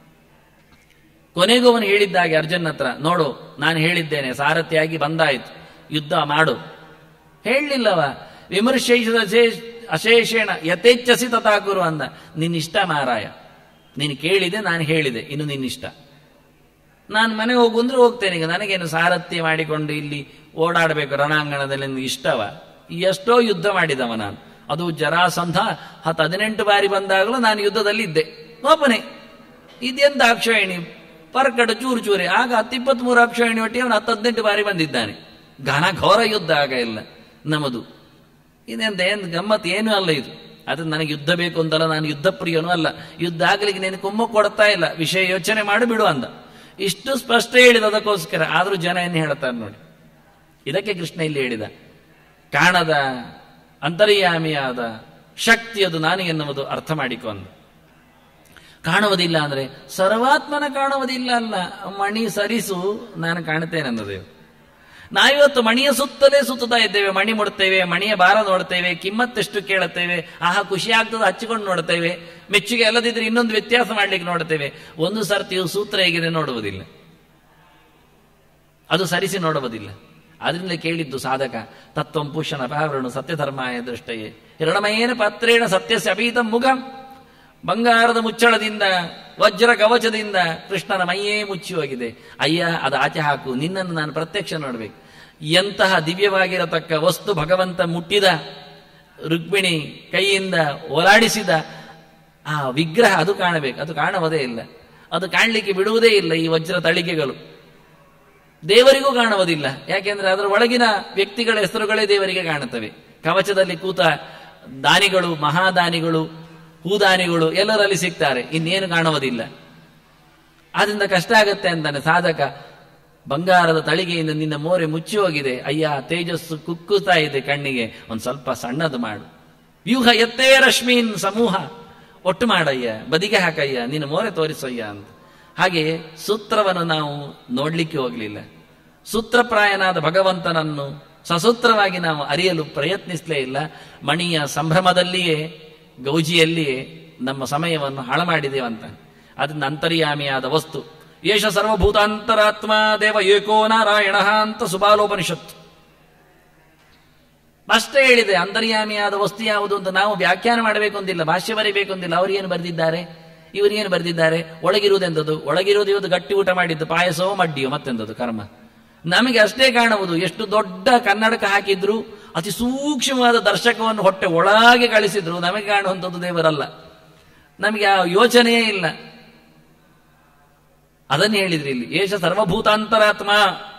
ಕೊನೆಗೂ ಅವನು ಹೇಳಿದ್ದಾಗೆ ಅರ್ಜುನ್ ಹತ್ರ ನೋಡು ನಾನು ಹೇಳಿದ್ದೇನೆ ಸಾರಥಿಯಾಗಿ ಬಂದಾಯ್ತು ಯುದ್ಧ ಮಾಡು ಹೇಳಲಿಲ್ಲವ ವಿಮರ್ಶಿಸಿದ ಅಶೇಷೇಣ ಯಥೇಚ್ಛಸಿ ತಥಾಕುರು ಅಂದ ನಿನ್ನಿಷ್ಟ ಮಾರಾಯ ನೀನು ಕೇಳಿದೆ ನಾನು ಹೇಳಿದೆ ಇನ್ನು ನಿನ್ನಿಷ್ಟ ನಾನು ಮನೆ ಹೋಗು ಅಂದ್ರೆ ಹೋಗ್ತೇನೆ ಈಗ ನನಗೇನು ಸಾರಥ್ಯ ಮಾಡಿಕೊಂಡು ಇಲ್ಲಿ ಓಡಾಡಬೇಕು ರಣಾಂಗಣದಲ್ಲಿ ನನಗೆ ಇಷ್ಟವ ಎಷ್ಟೋ ಯುದ್ಧ ಮಾಡಿದವ ನಾನು ಅದು ಜರಾಸಂಧ ಹತ್ತು ಹದಿನೆಂಟು ಬಾರಿ ಬಂದಾಗಲೂ ನಾನು ಯುದ್ಧದಲ್ಲಿ ಇದ್ದೆ ಒಬ್ಬನೇ ಇದೆಂತ ಅಕ್ಷಯಣಿ ಪರ್ಕಟ ಚೂರು ಚೂರಿ ಆಗ ಹತ್ತಿಪ್ಪತ್ಮೂರು ಅಕ್ಷಯಣಿ ಒಟ್ಟಿಗೆ ಅವನು ಹತ್ತು ಹದಿನೆಂಟು ಬಾರಿ ಬಂದಿದ್ದಾನೆ ಘನ ಘೋರ ಯುದ್ಧ ಆಗ ಇಲ್ಲ ನಮ್ಮದು ಇದೆಂತ ಏನು ಗಮ್ಮತ್ ಏನೂ ಅಲ್ಲ ಇದು ಅದು ನನಗೆ ಯುದ್ಧ ಬೇಕು ಅಂತಲ್ಲ ನಾನು ಯುದ್ಧ ಪ್ರಿಯನೂ ಅಲ್ಲ ಯುದ್ಧ ಆಗ್ಲಿಕ್ಕೆ ನೀನು ಕುಮ್ಮ ಕೊಡ್ತಾ ಇಲ್ಲ ವಿಷಯ ಯೋಚನೆ ಮಾಡಿ ಬಿಡು ಅಂದ ಇಷ್ಟು ಸ್ಪಷ್ಟ ಹೇಳಿದ ಅದಕ್ಕೋಸ್ಕರ ಆದ್ರೂ ಜನ ಏನು ಹೇಳ್ತಾರೆ ನೋಡಿ ಇದಕ್ಕೆ ಕೃಷ್ಣ ಇಲ್ಲಿ ಹೇಳಿದ ಕಾಣದ ಅಂತರ್ಯಾಮಿಯಾದ ಶಕ್ತಿ ಅದು ನಾನು ಎನ್ನುವುದು ಅರ್ಥ ಮಾಡಿಕೊಂಡು ಕಾಣುವುದಿಲ್ಲ ಅಂದ್ರೆ ಸರ್ವಾತ್ಮನ ಕಾಣುವುದಿಲ್ಲ ಅಲ್ಲ ಮಣಿ ಸರಿಸು ನಾನು ಕಾಣುತ್ತೇನೆ ಅನ್ನೋದೇವು ನಾವಿವತ್ತು ಮಣಿಯ ಸುತ್ತಲೇ ಸುತ್ತುತ್ತಾ ಇದ್ದೇವೆ ಮಣಿ ಮುಡ್ತೇವೆ ಮಣಿಯ ಭಾರ ನೋಡ್ತೇವೆ ಕಿಮ್ಮತ್ತೆಷ್ಟು ಕೇಳುತ್ತೇವೆ ಆಹಾ ಖುಷಿ ಆಗ್ತದೆ ಹಚ್ಚಿಕೊಂಡು ನೋಡ್ತೇವೆ ಮೆಚ್ಚುಗೆ ಅಲ್ಲದಿದ್ರೆ ಇನ್ನೊಂದು ವ್ಯತ್ಯಾಸ ಮಾಡ್ಲಿಕ್ಕೆ ನೋಡ್ತೇವೆ ಒಂದು ಸರ್ತಿಯು ಸೂತ್ರ ಹೇಗಿದೆ ನೋಡುವುದಿಲ್ಲ ಅದು ಸರಿಸಿ ನೋಡುವುದಿಲ್ಲ ಅದರಿಂದ ಕೇಳಿದ್ದು ಸಾಧಕ ತತ್ವಂ ಪುಷ್ಯನ ಅಪಹರಣು ಸತ್ಯಧರ್ಮಾಯ ದೃಷ್ಟಯೇ ಹಿರಣಮಯೇನ ಪಾತ್ರೇಣ ಸತ್ಯಸ್ಯ ಅಪೀತ ಮುಖಂ ಬಂಗಾರದ ಮುಚ್ಚಳದಿಂದ ವಜ್ರ ಕವಚದಿಂದ ಕೃಷ್ಣನ ಮೈಯೇ ಮುಚ್ಚಿ ಹೋಗಿದೆ ಅಯ್ಯ ಅದು ಆಚೆ ಹಾಕು ನಿನ್ನನ್ನು ನಾನು ಪ್ರತ್ಯಕ್ಷ ನೋಡ್ಬೇಕು ಎಂತಹ ದಿವ್ಯವಾಗಿರತಕ್ಕ ವಸ್ತು ಭಗವಂತ ಮುಟ್ಟಿದ ರುಕ್ಮಿಣಿ ಕೈಯಿಂದ ಓಲಾಡಿಸಿದ ಆ ವಿಗ್ರಹ ಅದು ಕಾಣಬೇಕು ಅದು ಕಾಣುವುದೇ ಇಲ್ಲ ಅದು ಕಾಣಲಿಕ್ಕೆ ಬಿಡುವುದೇ ಇಲ್ಲ ಈ ವಜ್ರ ತಳಿಕೆಗಳು ದೇವರಿಗೂ ಕಾಣುವುದಿಲ್ಲ ಯಾಕೆಂದ್ರೆ ಅದರ ಒಳಗಿನ ವ್ಯಕ್ತಿಗಳ ಹೆಸರುಗಳೇ ದೇವರಿಗೆ ಕಾಣುತ್ತವೆ ಕವಚದಲ್ಲಿ ಕೂತ ದಾನಿಗಳು ಮಹಾದಾನಿಗಳು ಹೂದಾನಿಗಳು ಎಲ್ಲರಲ್ಲಿ ಸಿಗ್ತಾರೆ ಇನ್ನೇನು ಕಾಣುವುದಿಲ್ಲ ಆದ್ರಿಂದ ಕಷ್ಟ ಆಗತ್ತೆ ಅಂತಾನೆ ಸಾಧಕ ಬಂಗಾರದ ತಳಿಗೆಯಿಂದ ನಿನ್ನ ಮೋರೆ ಮುಚ್ಚಿ ಹೋಗಿದೆ ಅಯ್ಯ ತೇಜಸ್ಸು ಕುಕ್ಕುತ್ತಾ ಇದೆ ಕಣ್ಣಿಗೆ ಒಂದ್ ಸ್ವಲ್ಪ ಸಣ್ಣದು ಮಾಡು ವ್ಯೂಹ ಎತ್ತೇ ರಶ್ಮೀನ್ ಸಮೂಹ ಒಟ್ಟು ಮಾಡಯ್ಯ ಬದಿಗೆ ಹಾಕಯ್ಯ ನಿನ್ನ ಮೋರೆ ತೋರಿಸಯ್ಯ ಅಂತ ಹಾಗೆ ಸೂತ್ರವನ್ನು ನಾವು ನೋಡ್ಲಿಕ್ಕೆ ಹೋಗಲಿಲ್ಲ ಸೂತ್ರಪ್ರಾಯನಾದ ಭಗವಂತನನ್ನು ಸಸೂತ್ರವಾಗಿ ನಾವು ಅರಿಯಲು ಪ್ರಯತ್ನಿಸಲೇ ಇಲ್ಲ ಮಣಿಯ ಸಂಭ್ರಮದಲ್ಲಿಯೇ ಗೌಜಿಯಲ್ಲಿಯೇ ನಮ್ಮ ಸಮಯವನ್ನು ಹಾಳು ಮಾಡಿದೇವಂತ ಅದನ್ನ ಅಂತರ್ಯಾಮಿಯಾದ ವಸ್ತು ಯೇಷ ಸರ್ವಭೂತಾಂತರಾತ್ಮ ದೇವ ಏಕೋ ನಾರಾಯಣ ಅಂತ ಸುಬಾಲೋಪನಿಷತ್ತು ಅಷ್ಟೇ ಹೇಳಿದೆ ಅಂತರ್ಯಾಮಿಯಾದ ವಸ್ತು ಯಾವುದು ಅಂತ ನಾವು ವ್ಯಾಖ್ಯಾನ ಮಾಡಬೇಕು ಅಂತಿಲ್ಲ ಭಾಷ್ಯ ಬರೀಬೇಕು ಅಂತಿಲ್ಲ ಅವರೇನು ಬರೆದಿದ್ದಾರೆ ಇವರೇನು ಬರೆದಿದ್ದಾರೆ ಒಳಗಿರುವುದೆಂದದು ಒಳಗಿರುವುದು ಇವತ್ತು ಗಟ್ಟಿ ಊಟ ಮಾಡಿದ್ದು ಪಾಯಸವೋ ಮಡ್ಡಿಯೋ ಮತ್ತೆಂದದು ಕರ್ಮ ನಮಗೆ ಅಷ್ಟೇ ಕಾಣುವುದು ಎಷ್ಟು ದೊಡ್ಡ ಕನ್ನಡಕ ಹಾಕಿದ್ರು ಅತಿ ಸೂಕ್ಷ್ಮವಾದ ದರ್ಶಕವನ್ನು ಹೊಟ್ಟೆ ಒಳಗೆ ಕಳಿಸಿದ್ರು ನಮಗೆ ಕಾಣುವಂಥದ್ದು ದೇವರಲ್ಲ ನಮಗೆ ಆ ಯೋಚನೆಯೇ ಇಲ್ಲ ಅದನ್ನು ಹೇಳಿದ್ರಿ ಇಲ್ಲಿ ಏಷ ಸರ್ವಭೂತಾಂತರಾತ್ಮ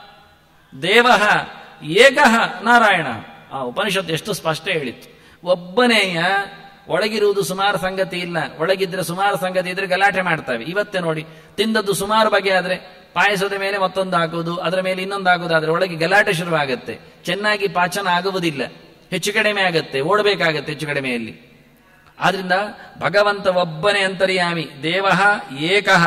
ದೇವ ಏಕಃ ನಾರಾಯಣ ಆ ಉಪನಿಷತ್ತು ಎಷ್ಟು ಸ್ಪಷ್ಟ ಹೇಳಿತ್ತು ಒಬ್ಬನೇಯ ಒಳಗಿರುವುದು ಸುಮಾರು ಸಂಗತಿ ಇಲ್ಲ ಒಳಗಿದ್ರೆ ಸುಮಾರು ಸಂಗತಿ ಇದ್ರೆ ಗಲಾಟೆ ಮಾಡ್ತವೆ ಇವತ್ತೇ ನೋಡಿ ತಿಂದದ್ದು ಸುಮಾರು ಬಗೆ ಆದ್ರೆ ಪಾಯಸದ ಮೇಲೆ ಮತ್ತೊಂದು ಹಾಕುವುದು ಅದರ ಮೇಲೆ ಇನ್ನೊಂದು ಹಾಕುವುದಾದ್ರೆ ಒಳಗೆ ಗಲಾಟೆ ಶುರುವಾಗತ್ತೆ ಚೆನ್ನಾಗಿ ಪಾಚನ ಆಗುವುದಿಲ್ಲ ಹೆಚ್ಚು ಕಡಿಮೆ ಆಗತ್ತೆ ಓಡಬೇಕಾಗತ್ತೆ ಹೆಚ್ಚು ಕಡಿಮೆಯಲ್ಲಿ ಆದ್ರಿಂದ ಭಗವಂತ ಒಬ್ಬನೇ ಅಂತರ್ಯಾಮಿ ದೇವ ಏಕಃ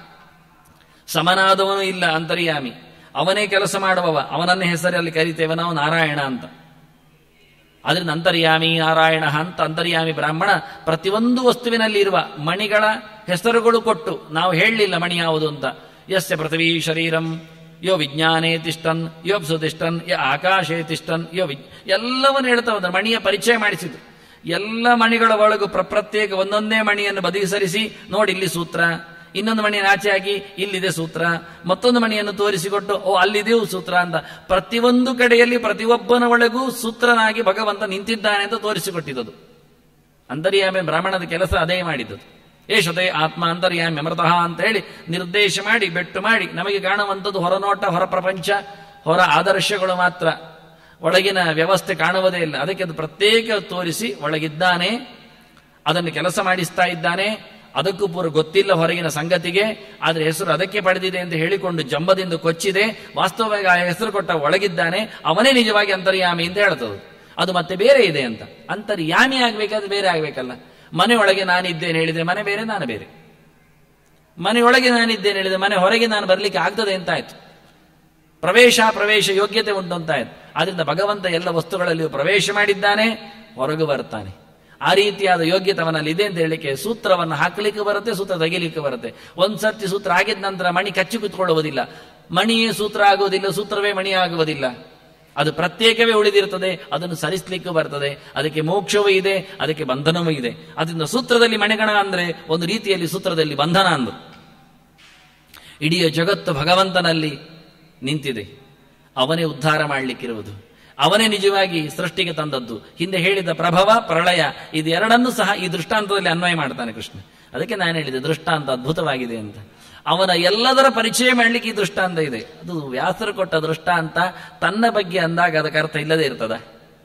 ಸಮನಾದವನು ಇಲ್ಲ ಅಂತರ್ಯಾಮಿ ಅವನೇ ಕೆಲಸ ಮಾಡುವವ ಅವನನ್ನ ಹೆಸರಲ್ಲಿ ಕರಿತೇವೆ ನಾವು ನಾರಾಯಣ ಅಂತ ಅದರಿಂದ ಅಂತರ್ಯಾಮಿ ನಾರಾಯಣ ಅಂತ ಅಂತರ್ಯಾಮಿ ಬ್ರಾಹ್ಮಣ ಪ್ರತಿಯೊಂದು ವಸ್ತುವಿನಲ್ಲಿ ಇರುವ ಮಣಿಗಳ ಹೆಸರುಗಳು ಕೊಟ್ಟು ನಾವು ಹೇಳಲಿಲ್ಲ ಮಣಿ ಯಾವುದು ಅಂತ ಯಸ್ಯ ಪೃಥ್ವೀ ಶರೀರಂ ಯೋ ವಿಜ್ಞಾನೇ ತಿಷ್ಟನ್ ಯೋಪ್ಸು ತಿಷ್ಟನ್ ಯ ಆಕಾಶೇ ತಿಷ್ಟನ್ ಯೋ ವಿಜ್ ಎಲ್ಲವನ್ನು ಹೇಳ್ತಾ ಹೋದ ಮಣಿಯ ಪರಿಚಯ ಮಾಡಿಸಿದ್ರು ಎಲ್ಲ ಮಣಿಗಳ ಒಳಗೂ ಪ್ರ ಪ್ರತ್ಯೇಕ ಒಂದೊಂದೇ ಮಣಿಯನ್ನು ಬದಿಗೆ ಸರಿಸಿ ನೋಡಿ ಇಲ್ಲಿ ಸೂತ್ರ ಇನ್ನೊಂದು ಮಣಿಯನ್ನು ಆಚೆ ಹಾಕಿ ಇಲ್ಲಿದೆ ಸೂತ್ರ ಮತ್ತೊಂದು ಮಣಿಯನ್ನು ತೋರಿಸಿಕೊಟ್ಟು ಓ ಅಲ್ಲಿದೆಯೂ ಸೂತ್ರ ಅಂತ ಪ್ರತಿಯೊಂದು ಕಡೆಯಲ್ಲಿ ಪ್ರತಿಯೊಬ್ಬನ ಒಳಗೂ ಸೂತ್ರನಾಗಿ ಭಗವಂತ ನಿಂತಿದ್ದಾನೆ ಅಂತ ತೋರಿಸಿಕೊಟ್ಟಿದ್ದದು ಅಂತರ್ಯಾಮಿ ಬ್ರಾಹ್ಮಣದ ಕೆಲಸ ಅದೇ ಮಾಡಿದ್ದದು ಏಷತೆ ಆತ್ಮ ಅಂತರ್ಯಾಮಿ ಅಮೃತಃ ಅಂತ ಹೇಳಿ ನಿರ್ದೇಶ ಮಾಡಿ ಬೆಟ್ಟು ಮಾಡಿ ನಮಗೆ ಕಾಣುವಂಥದ್ದು ಹೊರನೋಟ ಹೊರ ಪ್ರಪಂಚ ಹೊರ ಆದರ್ಶಗಳು ಮಾತ್ರ ಒಳಗಿನ ವ್ಯವಸ್ಥೆ ಕಾಣುವುದೇ ಇಲ್ಲ ಅದಕ್ಕೆ ಅದು ಪ್ರತ್ಯೇಕ ತೋರಿಸಿ ಒಳಗಿದ್ದಾನೆ ಅದನ್ನು ಕೆಲಸ ಮಾಡಿಸ್ತಾ ಇದ್ದಾನೆ ಅದಕ್ಕೂ ಪೂರ್ವ ಗೊತ್ತಿಲ್ಲ ಹೊರಗಿನ ಸಂಗತಿಗೆ ಆದ್ರೆ ಹೆಸರು ಅದಕ್ಕೆ ಪಡೆದಿದೆ ಅಂತ ಹೇಳಿಕೊಂಡು ಜಂಬದಿಂದ ಕೊಚ್ಚಿದೆ ವಾಸ್ತವವಾಗಿ ಆ ಹೆಸರು ಕೊಟ್ಟ ಒಳಗಿದ್ದಾನೆ ಅವನೇ ನಿಜವಾಗಿ ಅಂತರ್ಯಾಮಿ ಅಂತ ಹೇಳ್ತದೆ ಅದು ಮತ್ತೆ ಬೇರೆ ಇದೆ ಅಂತ ಅಂತರ್ಯಾಮಿ ಆಗ್ಬೇಕಾದ್ರೆ ಬೇರೆ ಆಗ್ಬೇಕಲ್ಲ ಮನೆಯೊಳಗೆ ನಾನಿದ್ದೇನೆ ಹೇಳಿದ್ರೆ ಮನೆ ಬೇರೆ ನಾನು ಬೇರೆ ಮನೆಯೊಳಗೆ ನಾನಿದ್ದೇನೆ ಹೇಳಿದ್ರೆ ಮನೆ ಹೊರಗೆ ನಾನು ಬರ್ಲಿಕ್ಕೆ ಆಗ್ತದೆ ಅಂತ ಆಯ್ತು ಪ್ರವೇಶ ಪ್ರವೇಶ ಯೋಗ್ಯತೆ ಉಂಟು ಅಂತ ಆಯ್ತು ಆದ್ರಿಂದ ಭಗವಂತ ಎಲ್ಲ ವಸ್ತುಗಳಲ್ಲಿಯೂ ಪ್ರವೇಶ ಮಾಡಿದ್ದಾನೆ ಹೊರಗೆ ಬರ್ತಾನೆ ಆ ರೀತಿಯಾದ ಯೋಗ್ಯತೆ ಅವನಲ್ಲಿ ಇದೆ ಅಂತ ಹೇಳಿಕೆ ಸೂತ್ರವನ್ನು ಹಾಕಲಿಕ್ಕೆ ಬರುತ್ತೆ ಸೂತ್ರ ತೆಗಿಲಿಕ್ಕೆ ಬರುತ್ತೆ ಒಂದ್ ಸರ್ತಿ ಸೂತ್ರ ಆಗಿದ ನಂತರ ಮಣಿ ಕಚ್ಚಿ ಕುತ್ಕೊಳ್ಳುವುದಿಲ್ಲ ಮಣಿಯೇ ಸೂತ್ರ ಆಗುವುದಿಲ್ಲ ಸೂತ್ರವೇ ಮಣಿ ಆಗುವುದಿಲ್ಲ ಅದು ಪ್ರತ್ಯೇಕವೇ ಉಳಿದಿರ್ತದೆ ಅದನ್ನು ಸರಿಸಲಿಕ್ಕೂ ಬರ್ತದೆ ಅದಕ್ಕೆ ಮೋಕ್ಷವೂ ಇದೆ ಅದಕ್ಕೆ ಬಂಧನವೂ ಇದೆ ಅದರಿಂದ ಸೂತ್ರದಲ್ಲಿ ಮಣಿಗಣ ಅಂದ್ರೆ ಒಂದು ರೀತಿಯಲ್ಲಿ ಸೂತ್ರದಲ್ಲಿ ಬಂಧನ ಅಂದು ಇಡೀ ಜಗತ್ತು ಭಗವಂತನಲ್ಲಿ ನಿಂತಿದೆ ಅವನೇ ಉದ್ಧಾರ ಮಾಡಲಿಕ್ಕಿರುವುದು ಅವನೇ ನಿಜವಾಗಿ ಸೃಷ್ಟಿಗೆ ತಂದದ್ದು ಹಿಂದೆ ಹೇಳಿದ ಪ್ರಭವ ಪ್ರಳಯ ಇದೆರಡನ್ನೂ ಸಹ ಈ ದೃಷ್ಟಾಂತದಲ್ಲಿ ಅನ್ವಯ ಮಾಡ್ತಾನೆ ಕೃಷ್ಣ ಅದಕ್ಕೆ ನಾನು ಹೇಳಿದೆ ದೃಷ್ಟಾಂತ ಅದ್ಭುತವಾಗಿದೆ ಅಂತ ಅವನ ಎಲ್ಲದರ ಪರಿಚಯ ಮಾಡಲಿಕ್ಕೆ ಈ ದೃಷ್ಟಾಂತ ಇದೆ ಅದು ವ್ಯಾಸರು ಕೊಟ್ಟ ದೃಷ್ಟಾಂತ ತನ್ನ ಬಗ್ಗೆ ಅಂದಾಗ ಅದಕ್ಕೆ ಅರ್ಥ ಇಲ್ಲದೆ ಇರ್ತದ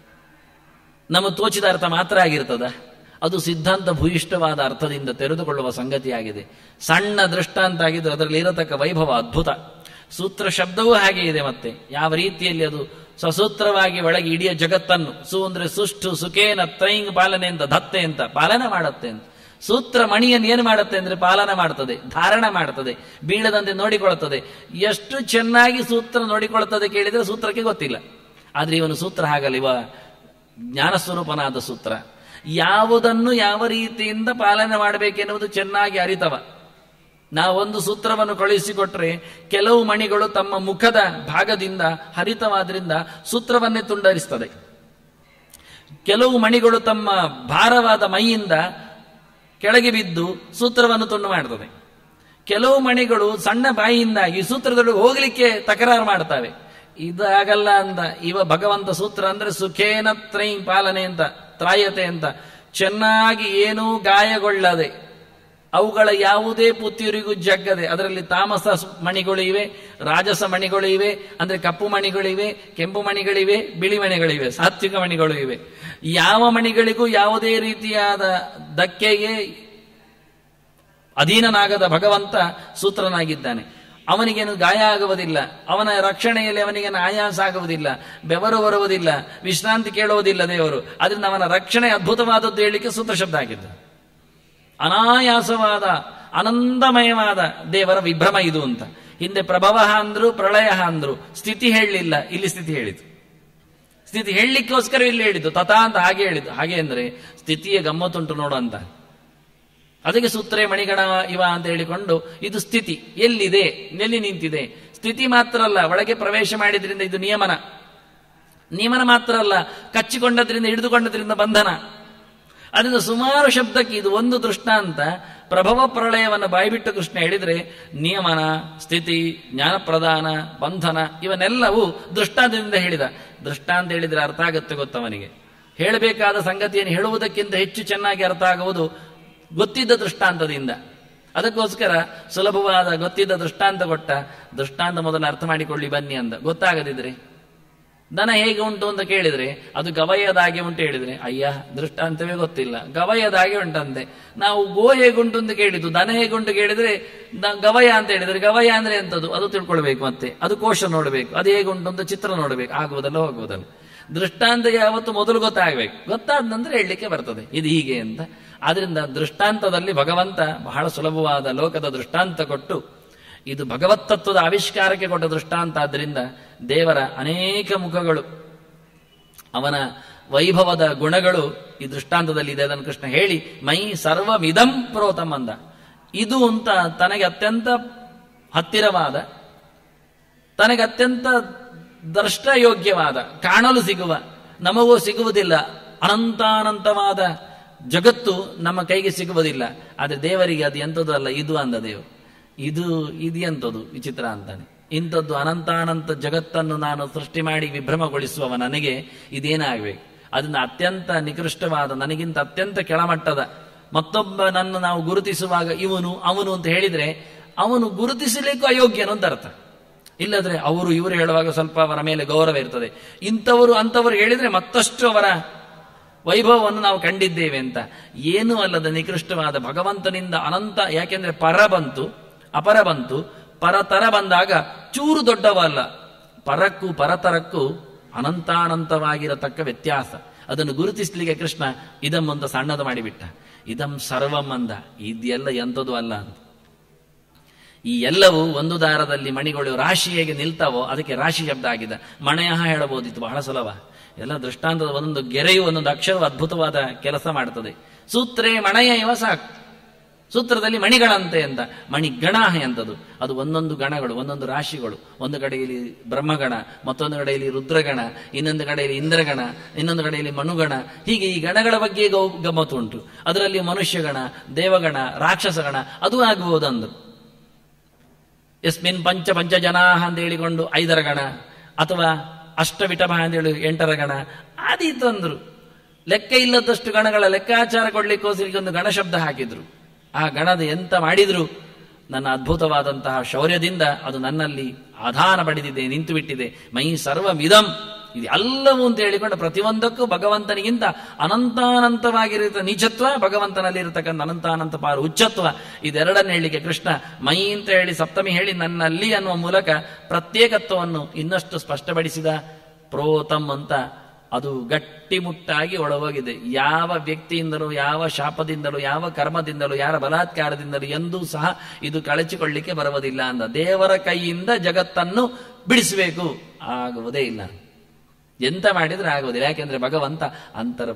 ನಮ್ಮ ತೋಚಿದ ಅರ್ಥ ಮಾತ್ರ ಆಗಿರ್ತದ ಅದು ಸಿದ್ಧಾಂತ ಭೂಯಿಷ್ಠವಾದ ಅರ್ಥದಿಂದ ತೆರೆದುಕೊಳ್ಳುವ ಸಂಗತಿಯಾಗಿದೆ ಸಣ್ಣ ದೃಷ್ಟಾಂತ ಆಗಿದ್ದು ಅದರಲ್ಲಿ ಇರತಕ್ಕ ವೈಭವ ಅದ್ಭುತ ಸೂತ್ರ ಶಬ್ದವೂ ಹಾಗೆ ಇದೆ ಮತ್ತೆ ಯಾವ ರೀತಿಯಲ್ಲಿ ಅದು ಸಸೂತ್ರವಾಗಿ ಒಳಗೆ ಇಡೀ ಜಗತ್ತನ್ನು ಸು ಅಂದ್ರೆ ಸುಷ್ಟು ಸುಖೇನ ತ್ರೈಂಗ್ ಪಾಲನೆ ಅಂತ ಧತ್ತೆ ಅಂತ ಪಾಲನೆ ಮಾಡುತ್ತೆ ಅಂತ ಸೂತ್ರ ಮಣಿಯನ್ನು ಏನು ಮಾಡುತ್ತೆ ಅಂದ್ರೆ ಪಾಲನ ಮಾಡ್ತದೆ ಧಾರಣ ಮಾಡ್ತದೆ ಬೀಳದಂತೆ ನೋಡಿಕೊಳ್ಳುತ್ತದೆ ಎಷ್ಟು ಚೆನ್ನಾಗಿ ಸೂತ್ರ ನೋಡಿಕೊಳ್ಳುತ್ತದೆ ಕೇಳಿದ್ರೆ ಸೂತ್ರಕ್ಕೆ ಗೊತ್ತಿಲ್ಲ ಆದ್ರೆ ಇವನು ಸೂತ್ರ ಹಾಗಲ್ಲ ಇವ ಜ್ಞಾನ ಸ್ವರೂಪನಾದ ಸೂತ್ರ ಯಾವುದನ್ನು ಯಾವ ರೀತಿಯಿಂದ ಪಾಲನೆ ಮಾಡಬೇಕೆನ್ನುವುದು ಚೆನ್ನಾಗಿ ಅರಿತವ ನಾವೊಂದು ಸೂತ್ರವನ್ನು ಕಳುಹಿಸಿಕೊಟ್ರೆ ಕೆಲವು ಮಣಿಗಳು ತಮ್ಮ ಮುಖದ ಭಾಗದಿಂದ ಹರಿತವಾದ್ರಿಂದ ಸೂತ್ರವನ್ನೇ ತುಂಡರಿಸ್ತದೆ ಕೆಲವು ಮಣಿಗಳು ತಮ್ಮ ಭಾರವಾದ ಮೈಯಿಂದ ಕೆಳಗೆ ಬಿದ್ದು ಸೂತ್ರವನ್ನು ತುಂಡು ಮಾಡ್ತದೆ ಕೆಲವು ಮಣಿಗಳು ಸಣ್ಣ ಬಾಯಿಯಿಂದಾಗಿ ಸೂತ್ರದೊಳಗೆ ಹೋಗ್ಲಿಕ್ಕೆ ತಕರಾರು ಮಾಡ್ತವೆ ಇದಾಗಲ್ಲ ಅಂತ ಇವ ಭಗವಂತ ಸೂತ್ರ ಅಂದ್ರೆ ಸುಖೇನ ತ್ರೈ ಪಾಲನೆ ಅಂತ ತ್ರಾಯತೆ ಅಂತ ಚೆನ್ನಾಗಿ ಏನೂ ಗಾಯಗೊಳ್ಳದೆ ಅವುಗಳ ಯಾವುದೇ ಪುತ್ತಿಯರಿಗೂ ಜಗ್ಗದೆ ಅದರಲ್ಲಿ ತಾಮಸ ಮಣಿಗಳು ಇವೆ ರಾಜಸ ಮಣಿಗಳು ಇವೆ ಅಂದ್ರೆ ಕಪ್ಪು ಮಣಿಗಳಿವೆ ಕೆಂಪು ಮಣಿಗಳಿವೆ ಬಿಳಿ ಮಣಿಗಳಿವೆ ಸಾತ್ವಿಕ ಮಣಿಗಳು ಇವೆ ಯಾವ ಮಣಿಗಳಿಗೂ ಯಾವುದೇ ರೀತಿಯಾದ ಧಕ್ಕೆಗೆ ಅಧೀನನಾಗದ ಭಗವಂತ ಸೂತ್ರನಾಗಿದ್ದಾನೆ ಅವನಿಗೇನು ಗಾಯ ಆಗುವುದಿಲ್ಲ ಅವನ ರಕ್ಷಣೆಯಲ್ಲಿ ಅವನಿಗೇನು ಆಯಾಸ ಆಗುವುದಿಲ್ಲ ಬೆವರು ಬರುವುದಿಲ್ಲ ವಿಶ್ರಾಂತಿ ಕೇಳುವುದಿಲ್ಲ ದೇವರು ಅದರಿಂದ ಅವನ ರಕ್ಷಣೆ ಅದ್ಭುತವಾದದ್ದು ಹೇಳಲಿಕ್ಕೆ ಸೂತ್ರ ಶಬ್ದ ಆಗಿದ್ದು ಅನಾಯಾಸವಾದ ಆನಂದಮಯವಾದ ದೇವರ ವಿಭ್ರಮ ಇದು ಅಂತ ಹಿಂದೆ ಪ್ರಭವ ಅಂದ್ರು ಪ್ರಳಯ ಅಂದ್ರು ಸ್ಥಿತಿ ಹೇಳಲಿಲ್ಲ ಇಲ್ಲಿ ಸ್ಥಿತಿ ಹೇಳಿತು ಸ್ಥಿತಿ ಹೇಳಲಿಕ್ಕೋಸ್ಕರ ಇಲ್ಲಿ ಹೇಳಿದ್ದು ತಥಾ ಅಂತ ಹಾಗೆ ಹೇಳಿದ್ದು ಹಾಗೆ ಅಂದ್ರೆ ಸ್ಥಿತಿಯ ಗಮ್ಮತ್ತುಂಟು ನೋಡು ಅಂತ ಅದಕ್ಕೆ ಸೂತ್ರೇ ಮಣಿಗಣ ಇವ ಅಂತ ಹೇಳಿಕೊಂಡು ಇದು ಸ್ಥಿತಿ ಎಲ್ಲಿದೆ ಎಲ್ಲಿ ನಿಂತಿದೆ ಸ್ಥಿತಿ ಮಾತ್ರ ಅಲ್ಲ ಒಳಗೆ ಪ್ರವೇಶ ಮಾಡಿದ್ರಿಂದ ಇದು ನಿಯಮನ ನಿಯಮನ ಮಾತ್ರ ಅಲ್ಲ ಕಚ್ಚಿಕೊಂಡದ್ರಿಂದ ಹಿಡಿದುಕೊಂಡದ್ರಿಂದ ಬಂಧನ ಅದರಿಂದ ಸುಮಾರು ಶಬ್ದಕ್ಕೆ ಇದು ಒಂದು ದೃಷ್ಟಾಂತ ಪ್ರಭವ ಪ್ರಳಯವನ್ನು ಬಾಯ್ಬಿಟ್ಟು ಕೃಷ್ಣ ಹೇಳಿದ್ರೆ ನಿಯಮನ ಸ್ಥಿತಿ ಜ್ಞಾನ ಪ್ರದಾನ ಬಂಧನ ಇವನ್ನೆಲ್ಲವೂ ದೃಷ್ಟಾಂತದಿಂದ ಹೇಳಿದ ದೃಷ್ಟಾಂತ ಹೇಳಿದ್ರೆ ಅರ್ಥ ಆಗುತ್ತೆ ಗೊತ್ತವನಿಗೆ ಹೇಳಬೇಕಾದ ಸಂಗತಿಯನ್ನು ಹೇಳುವುದಕ್ಕಿಂತ ಹೆಚ್ಚು ಚೆನ್ನಾಗಿ ಅರ್ಥ ಆಗುವುದು ಗೊತ್ತಿದ್ದ ದೃಷ್ಟಾಂತದಿಂದ ಅದಕ್ಕೋಸ್ಕರ ಸುಲಭವಾದ ಗೊತ್ತಿದ್ದ ದೃಷ್ಟಾಂತ ಕೊಟ್ಟ ದೃಷ್ಟಾಂತ ಮೊದಲು ಅರ್ಥ ಮಾಡಿಕೊಳ್ಳಿ ಬನ್ನಿ ಅಂದ ಗೊತ್ತಾಗದಿದ್ರೆ ದನ ಹೇಗೆ ಉಂಟು ಅಂತ ಕೇಳಿದ್ರೆ ಅದು ಗವಯದಾಗೆ ಉಂಟು ಹೇಳಿದ್ರೆ ಅಯ್ಯ ದೃಷ್ಟಾಂತವೇ ಗೊತ್ತಿಲ್ಲ ಗವಯದಾಗೆ ಉಂಟಂತೆ ನಾವು ಗೋ ಹೇಗುಂಟು ಅಂತ ಕೇಳಿದ್ದು ದನ ಹೇಗುಂಟು ಕೇಳಿದ್ರೆ ದ- ಗವಯ ಅಂತ ಹೇಳಿದ್ರೆ ಗವಯ ಅಂದ್ರೆ ಎಂತದ್ದು ಅದು ತಿಳ್ಕೊಳ್ಬೇಕು ಮತ್ತೆ ಅದು ಕೋಶ ನೋಡಬೇಕು ಅದು ಹೇಗುಂಟು ಅಂತ ಚಿತ್ರ ನೋಡಬೇಕು ಆಗುವುದಲ್ಲ ಹೋಗುವುದಲ್ಲ ದೃಷ್ಟಾಂತ ಯಾವತ್ತು ಮೊದಲು ಗೊತ್ತಾಗಬೇಕು ಗೊತ್ತಾದ ನಂತರ ಹೇಳಲಿಕ್ಕೆ ಬರ್ತದೆ ಇದು ಹೀಗೆ ಅಂತ ಆದ್ರಿಂದ ದೃಷ್ಟಾಂತದಲ್ಲಿ ಭಗವಂತ ಬಹಳ ಸುಲಭವಾದ ಲೋಕದ ದೃಷ್ಟಾಂತ ಕೊಟ್ಟು ಇದು ಭಗವತ್ ತತ್ವದ ಆವಿಷ್ಕಾರಕ್ಕೆ ಕೊಟ್ಟ ದೃಷ್ಟಾಂತ ಆದ್ದರಿಂದ ದೇವರ ಅನೇಕ ಮುಖಗಳು ಅವನ ವೈಭವದ ಗುಣಗಳು ಈ ದೃಷ್ಟಾಂತದಲ್ಲಿ ಇದೆ ಅದನ್ನು ಕೃಷ್ಣ ಹೇಳಿ ಮೈ ಸರ್ವಮಿದಂ ಪ್ರೋತಮ್ ಅಂದ ಇದು ಅಂತ ತನಗೆ ಅತ್ಯಂತ ಹತ್ತಿರವಾದ ತನಗೆ ಅತ್ಯಂತ ದೃಷ್ಟಯೋಗ್ಯವಾದ ಕಾಣಲು ಸಿಗುವ ನಮಗೂ ಸಿಗುವುದಿಲ್ಲ ಅನಂತಾನಂತವಾದ ಜಗತ್ತು ನಮ್ಮ ಕೈಗೆ ಸಿಗುವುದಿಲ್ಲ ಆದರೆ ದೇವರಿಗೆ ಅದು ಎಂಥದ್ದು ಅಲ್ಲ ಇದು ಅಂದ ದೇವರು ಇದು ಇದು ಎಂಥದ್ದು ವಿಚಿತ್ರ ಅಂತಾನೆ ಇಂಥದ್ದು ಅನಂತಾನಂತ ಜಗತ್ತನ್ನು ನಾನು ಸೃಷ್ಟಿ ಮಾಡಿ ವಿಭ್ರಮಗೊಳಿಸುವವ ನನಗೆ ಇದೇನಾಗಬೇಕು ಅದನ್ನ ಅತ್ಯಂತ ನಿಕೃಷ್ಟವಾದ ನನಗಿಂತ ಅತ್ಯಂತ ಕೆಳಮಟ್ಟದ ಮತ್ತೊಬ್ಬನನ್ನು ನಾವು ಗುರುತಿಸುವಾಗ ಇವನು ಅವನು ಅಂತ ಹೇಳಿದ್ರೆ ಅವನು ಗುರುತಿಸಲಿಕ್ಕೂ ಅಯೋಗ್ಯನು ಅಂತ ಅರ್ಥ ಇಲ್ಲದ್ರೆ ಅವರು ಇವರು ಹೇಳುವಾಗ ಸ್ವಲ್ಪ ಅವರ ಮೇಲೆ ಗೌರವ ಇರ್ತದೆ ಇಂಥವರು ಅಂಥವರು ಹೇಳಿದ್ರೆ ಮತ್ತಷ್ಟು ಅವರ ವೈಭವವನ್ನು ನಾವು ಕಂಡಿದ್ದೇವೆ ಅಂತ ಏನೂ ಅಲ್ಲದ ನಿಕೃಷ್ಟವಾದ ಭಗವಂತನಿಂದ ಅನಂತ ಯಾಕೆಂದ್ರೆ ಪರ ಬಂತು ಅಪರ ಬಂತು ಪರತರ ಬಂದಾಗ ಚೂರು ದೊಡ್ಡವ ಅಲ್ಲ ಪರಕ್ಕೂ ಪರತರಕ್ಕೂ ಅನಂತಾನಂತವಾಗಿರತಕ್ಕ ವ್ಯತ್ಯಾಸ ಅದನ್ನು ಗುರುತಿಸ್ಲಿಕ್ಕೆ ಕೃಷ್ಣ ಇದಂ ಅಂತ ಸಣ್ಣದು ಮಾಡಿಬಿಟ್ಟ ಇದಂ ಸರ್ವಂ ಅಂದ ಇದೆಲ್ಲ ಎಂಥದ್ದು ಅಲ್ಲ ಅಂತ ಈ ಎಲ್ಲವೂ ಒಂದು ದಾರದಲ್ಲಿ ಮಣಿಗಳು ರಾಶಿ ಹೇಗೆ ನಿಲ್ತಾವೋ ಅದಕ್ಕೆ ರಾಶಿ ಶಬ್ದ ಆಗಿದೆ ಮಣಯಃ ಹೇಳಬಹುದಿತ್ತು ಬಹಳ ಸುಲಭ ಎಲ್ಲ ದೃಷ್ಟಾಂತದ ಒಂದೊಂದು ಗೆರೆಯು ಒಂದೊಂದು ಅಕ್ಷರವು ಅದ್ಭುತವಾದ ಕೆಲಸ ಮಾಡ್ತದೆ ಸೂತ್ರೇ ಮಣಯ ಇವ ಸಾಕು ಸೂತ್ರದಲ್ಲಿ ಮಣಿಗಳಂತೆ ಅಂತ ಮಣಿಗಣ ಎಂತದು ಅದು ಒಂದೊಂದು ಗಣಗಳು ಒಂದೊಂದು ರಾಶಿಗಳು ಒಂದು ಕಡೆಯಲ್ಲಿ ಬ್ರಹ್ಮಗಣ ಮತ್ತೊಂದು ಕಡೆಯಲ್ಲಿ ರುದ್ರಗಣ ಇನ್ನೊಂದು ಕಡೆಯಲ್ಲಿ ಇಂದ್ರಗಣ ಇನ್ನೊಂದು ಕಡೆಯಲ್ಲಿ ಮನುಗಣ ಹೀಗೆ ಈ ಗಣಗಳ ಬಗ್ಗೆ ಗೌ- ಗಮ್ಮತ್ತು ಉಂಟು ಅದರಲ್ಲಿ ಮನುಷ್ಯಗಣ ದೇವಗಣ ರಾಕ್ಷಸಗಣ ಅದು ಆಗಬಹುದಂದು ಯಸ್ಮಿನ್ ಪಂಚ ಪಂಚ ಜನಾ ಅಂತ ಹೇಳಿಕೊಂಡು ಐದರ ಗಣ ಅಥವಾ ಅಷ್ಟವಿಟಭ ಅಂತ ಹೇಳಿ ಎಂಟರ ಗಣ ಆದೀತು ಅಂದ್ರು ಲೆಕ್ಕ ಇಲ್ಲದಷ್ಟು ಗಣಗಳ ಲೆಕ್ಕಾಚಾರ ಕೊಡ್ಲಿಕ್ಕೋಸ್ಕರ ಒಂದು ಗಣ ಶಬ್ದ ಹಾಕಿದ್ರು ಆ ಗಣದ ಎಂತ ಮಾಡಿದ್ರು ನನ್ನ ಅದ್ಭುತವಾದಂತಹ ಶೌರ್ಯದಿಂದ ಅದು ನನ್ನಲ್ಲಿ ಆಧಾನ ಪಡೆದಿದೆ ನಿಂತು ಬಿಟ್ಟಿದೆ ಮೈ ಸರ್ವಮಿದಂ ಇದು ಎಲ್ಲವೂ ಅಂತ ಹೇಳಿಕೊಂಡು ಪ್ರತಿಯೊಂದಕ್ಕೂ ಭಗವಂತನಿಗಿಂತ ಅನಂತಾನಂತವಾಗಿರತ ನೀಚತ್ವ ಭಗವಂತನಲ್ಲಿರತಕ್ಕಂಥ ಅನಂತಾನಂತ ಪಾರು ಉಚ್ಚತ್ವ ಇದೆರಡನ್ನು ಹೇಳಲಿಕ್ಕೆ ಕೃಷ್ಣ ಮೈ ಅಂತ ಹೇಳಿ ಸಪ್ತಮಿ ಹೇಳಿ ನನ್ನಲ್ಲಿ ಅನ್ನುವ ಮೂಲಕ ಪ್ರತ್ಯೇಕತ್ವವನ್ನು ಇನ್ನಷ್ಟು ಸ್ಪಷ್ಟಪಡಿಸಿದ ಪ್ರೋತಮ್ ಅಂತ ಅದು ಗಟ್ಟಿಮುಟ್ಟಾಗಿ ಒಳಗೋಗಿದೆ ಯಾವ ವ್ಯಕ್ತಿಯಿಂದಲೂ ಯಾವ ಶಾಪದಿಂದಲೂ ಯಾವ ಕರ್ಮದಿಂದಲೂ ಯಾರ ಬಲಾತ್ಕಾರದಿಂದಲೂ ಎಂದೂ ಸಹ ಇದು ಕಳಚಿಕೊಳ್ಳಿಕ್ಕೆ ಬರುವುದಿಲ್ಲ ಅಂದ ದೇವರ ಕೈಯಿಂದ ಜಗತ್ತನ್ನು ಬಿಡಿಸಬೇಕು ಆಗುವುದೇ ಇಲ್ಲ ಎಂತ ಮಾಡಿದ್ರೆ ಆಗುವುದಿಲ್ಲ ಯಾಕೆಂದ್ರೆ ಭಗವಂತ ಅಂತರ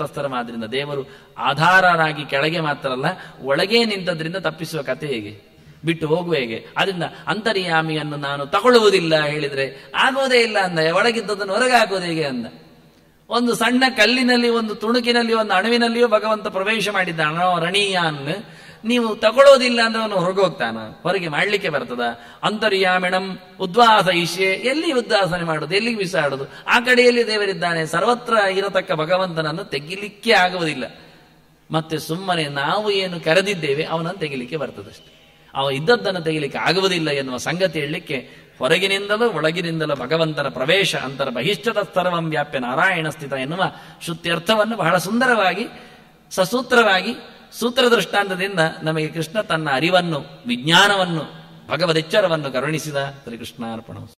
ಬಹಿಷ್ಠತಸ್ಥರಮಾದ್ರಿಂದ ದೇವರು ಆಧಾರರಾಗಿ ಕೆಳಗೆ ಮಾತ್ರ ಅಲ್ಲ ಒಳಗೆ ನಿಂತದ್ರಿಂದ ತಪ್ಪಿಸುವ ಕಥೆ ಹೇಗೆ ಬಿಟ್ಟು ಹೋಗುವ ಹೇಗೆ ಅದರಿಂದ ಅಂತರ್ಯಾಮಿಯನ್ನು ನಾನು ತಗೊಳ್ಳುವುದಿಲ್ಲ ಹೇಳಿದ್ರೆ ಆಗೋದೇ ಇಲ್ಲ ಅಂದ ಒಳಗಿದ್ದದನ್ನು ಹೊರಗೆ ಹಾಕೋದು ಹೇಗೆ ಅಂದ ಒಂದು ಸಣ್ಣ ಕಲ್ಲಿನಲ್ಲಿ ಒಂದು ತುಣುಕಿನಲ್ಲಿ ಒಂದು ಅಣುವಿನಲ್ಲಿಯೂ ಭಗವಂತ ಪ್ರವೇಶ ಮಾಡಿದ್ದ ಅಣೋ ರಣೀಯಾನ್ ನೀವು ತಗೊಳ್ಳೋದಿಲ್ಲ ಅಂದ್ರೆ ಅವನು ಹೊರಗೆ ಹೋಗ್ತಾನ ಹೊರಗೆ ಮಾಡ್ಲಿಕ್ಕೆ ಬರ್ತದ ಅಂತರ್ಯಾಮಿಣಂ ಉದ್ವಾಸ ಇಷ್ಯೆ ಎಲ್ಲಿ ಉದ್ವಾಸನೆ ಮಾಡುದು ಎಲ್ಲಿಗೆ ಬಿಸಾಡುದು ಆ ಕಡೆಯಲ್ಲಿ ದೇವರಿದ್ದಾನೆ ಸರ್ವತ್ರ ಇರತಕ್ಕ ಭಗವಂತನನ್ನು ತೆಗಿಲಿಕ್ಕೆ ಆಗುವುದಿಲ್ಲ ಮತ್ತೆ ಸುಮ್ಮನೆ ನಾವು ಏನು ಕರೆದಿದ್ದೇವೆ ಅವನನ್ನು ತೆಗಿಲಿಕ್ಕೆ ಬರ್ತದಷ್ಟೆ ಅವ ಇದ್ದದ್ದನ್ನು ತೆಗಿಲಿಕ್ಕೆ ಆಗುವುದಿಲ್ಲ ಎನ್ನುವ ಸಂಗತಿ ಹೇಳಲಿಕ್ಕೆ ಹೊರಗಿನಿಂದಲೂ ಒಳಗಿನಿಂದಲೂ ಭಗವಂತನ ಪ್ರವೇಶ ಅಂತರ ಬಹಿಷ್ಠದ ಸರ್ವಂ ವ್ಯಾಪ್ಯ ನಾರಾಯಣ ಸ್ಥಿತ ಎನ್ನುವ ಶ್ರುತ್ಯರ್ಥವನ್ನು ಬಹಳ ಸುಂದರವಾಗಿ ಸಸೂತ್ರವಾಗಿ ಸೂತ್ರ ದೃಷ್ಟಾಂತದಿಂದ ನಮಗೆ ಕೃಷ್ಣ ತನ್ನ ಅರಿವನ್ನು ವಿಜ್ಞಾನವನ್ನು ಭಗವದೆಚ್ಚರವನ್ನು ಕರುಣಿಸಿದ ಶ್ರೀಕೃಷ್ಣಾರ್ಪಣ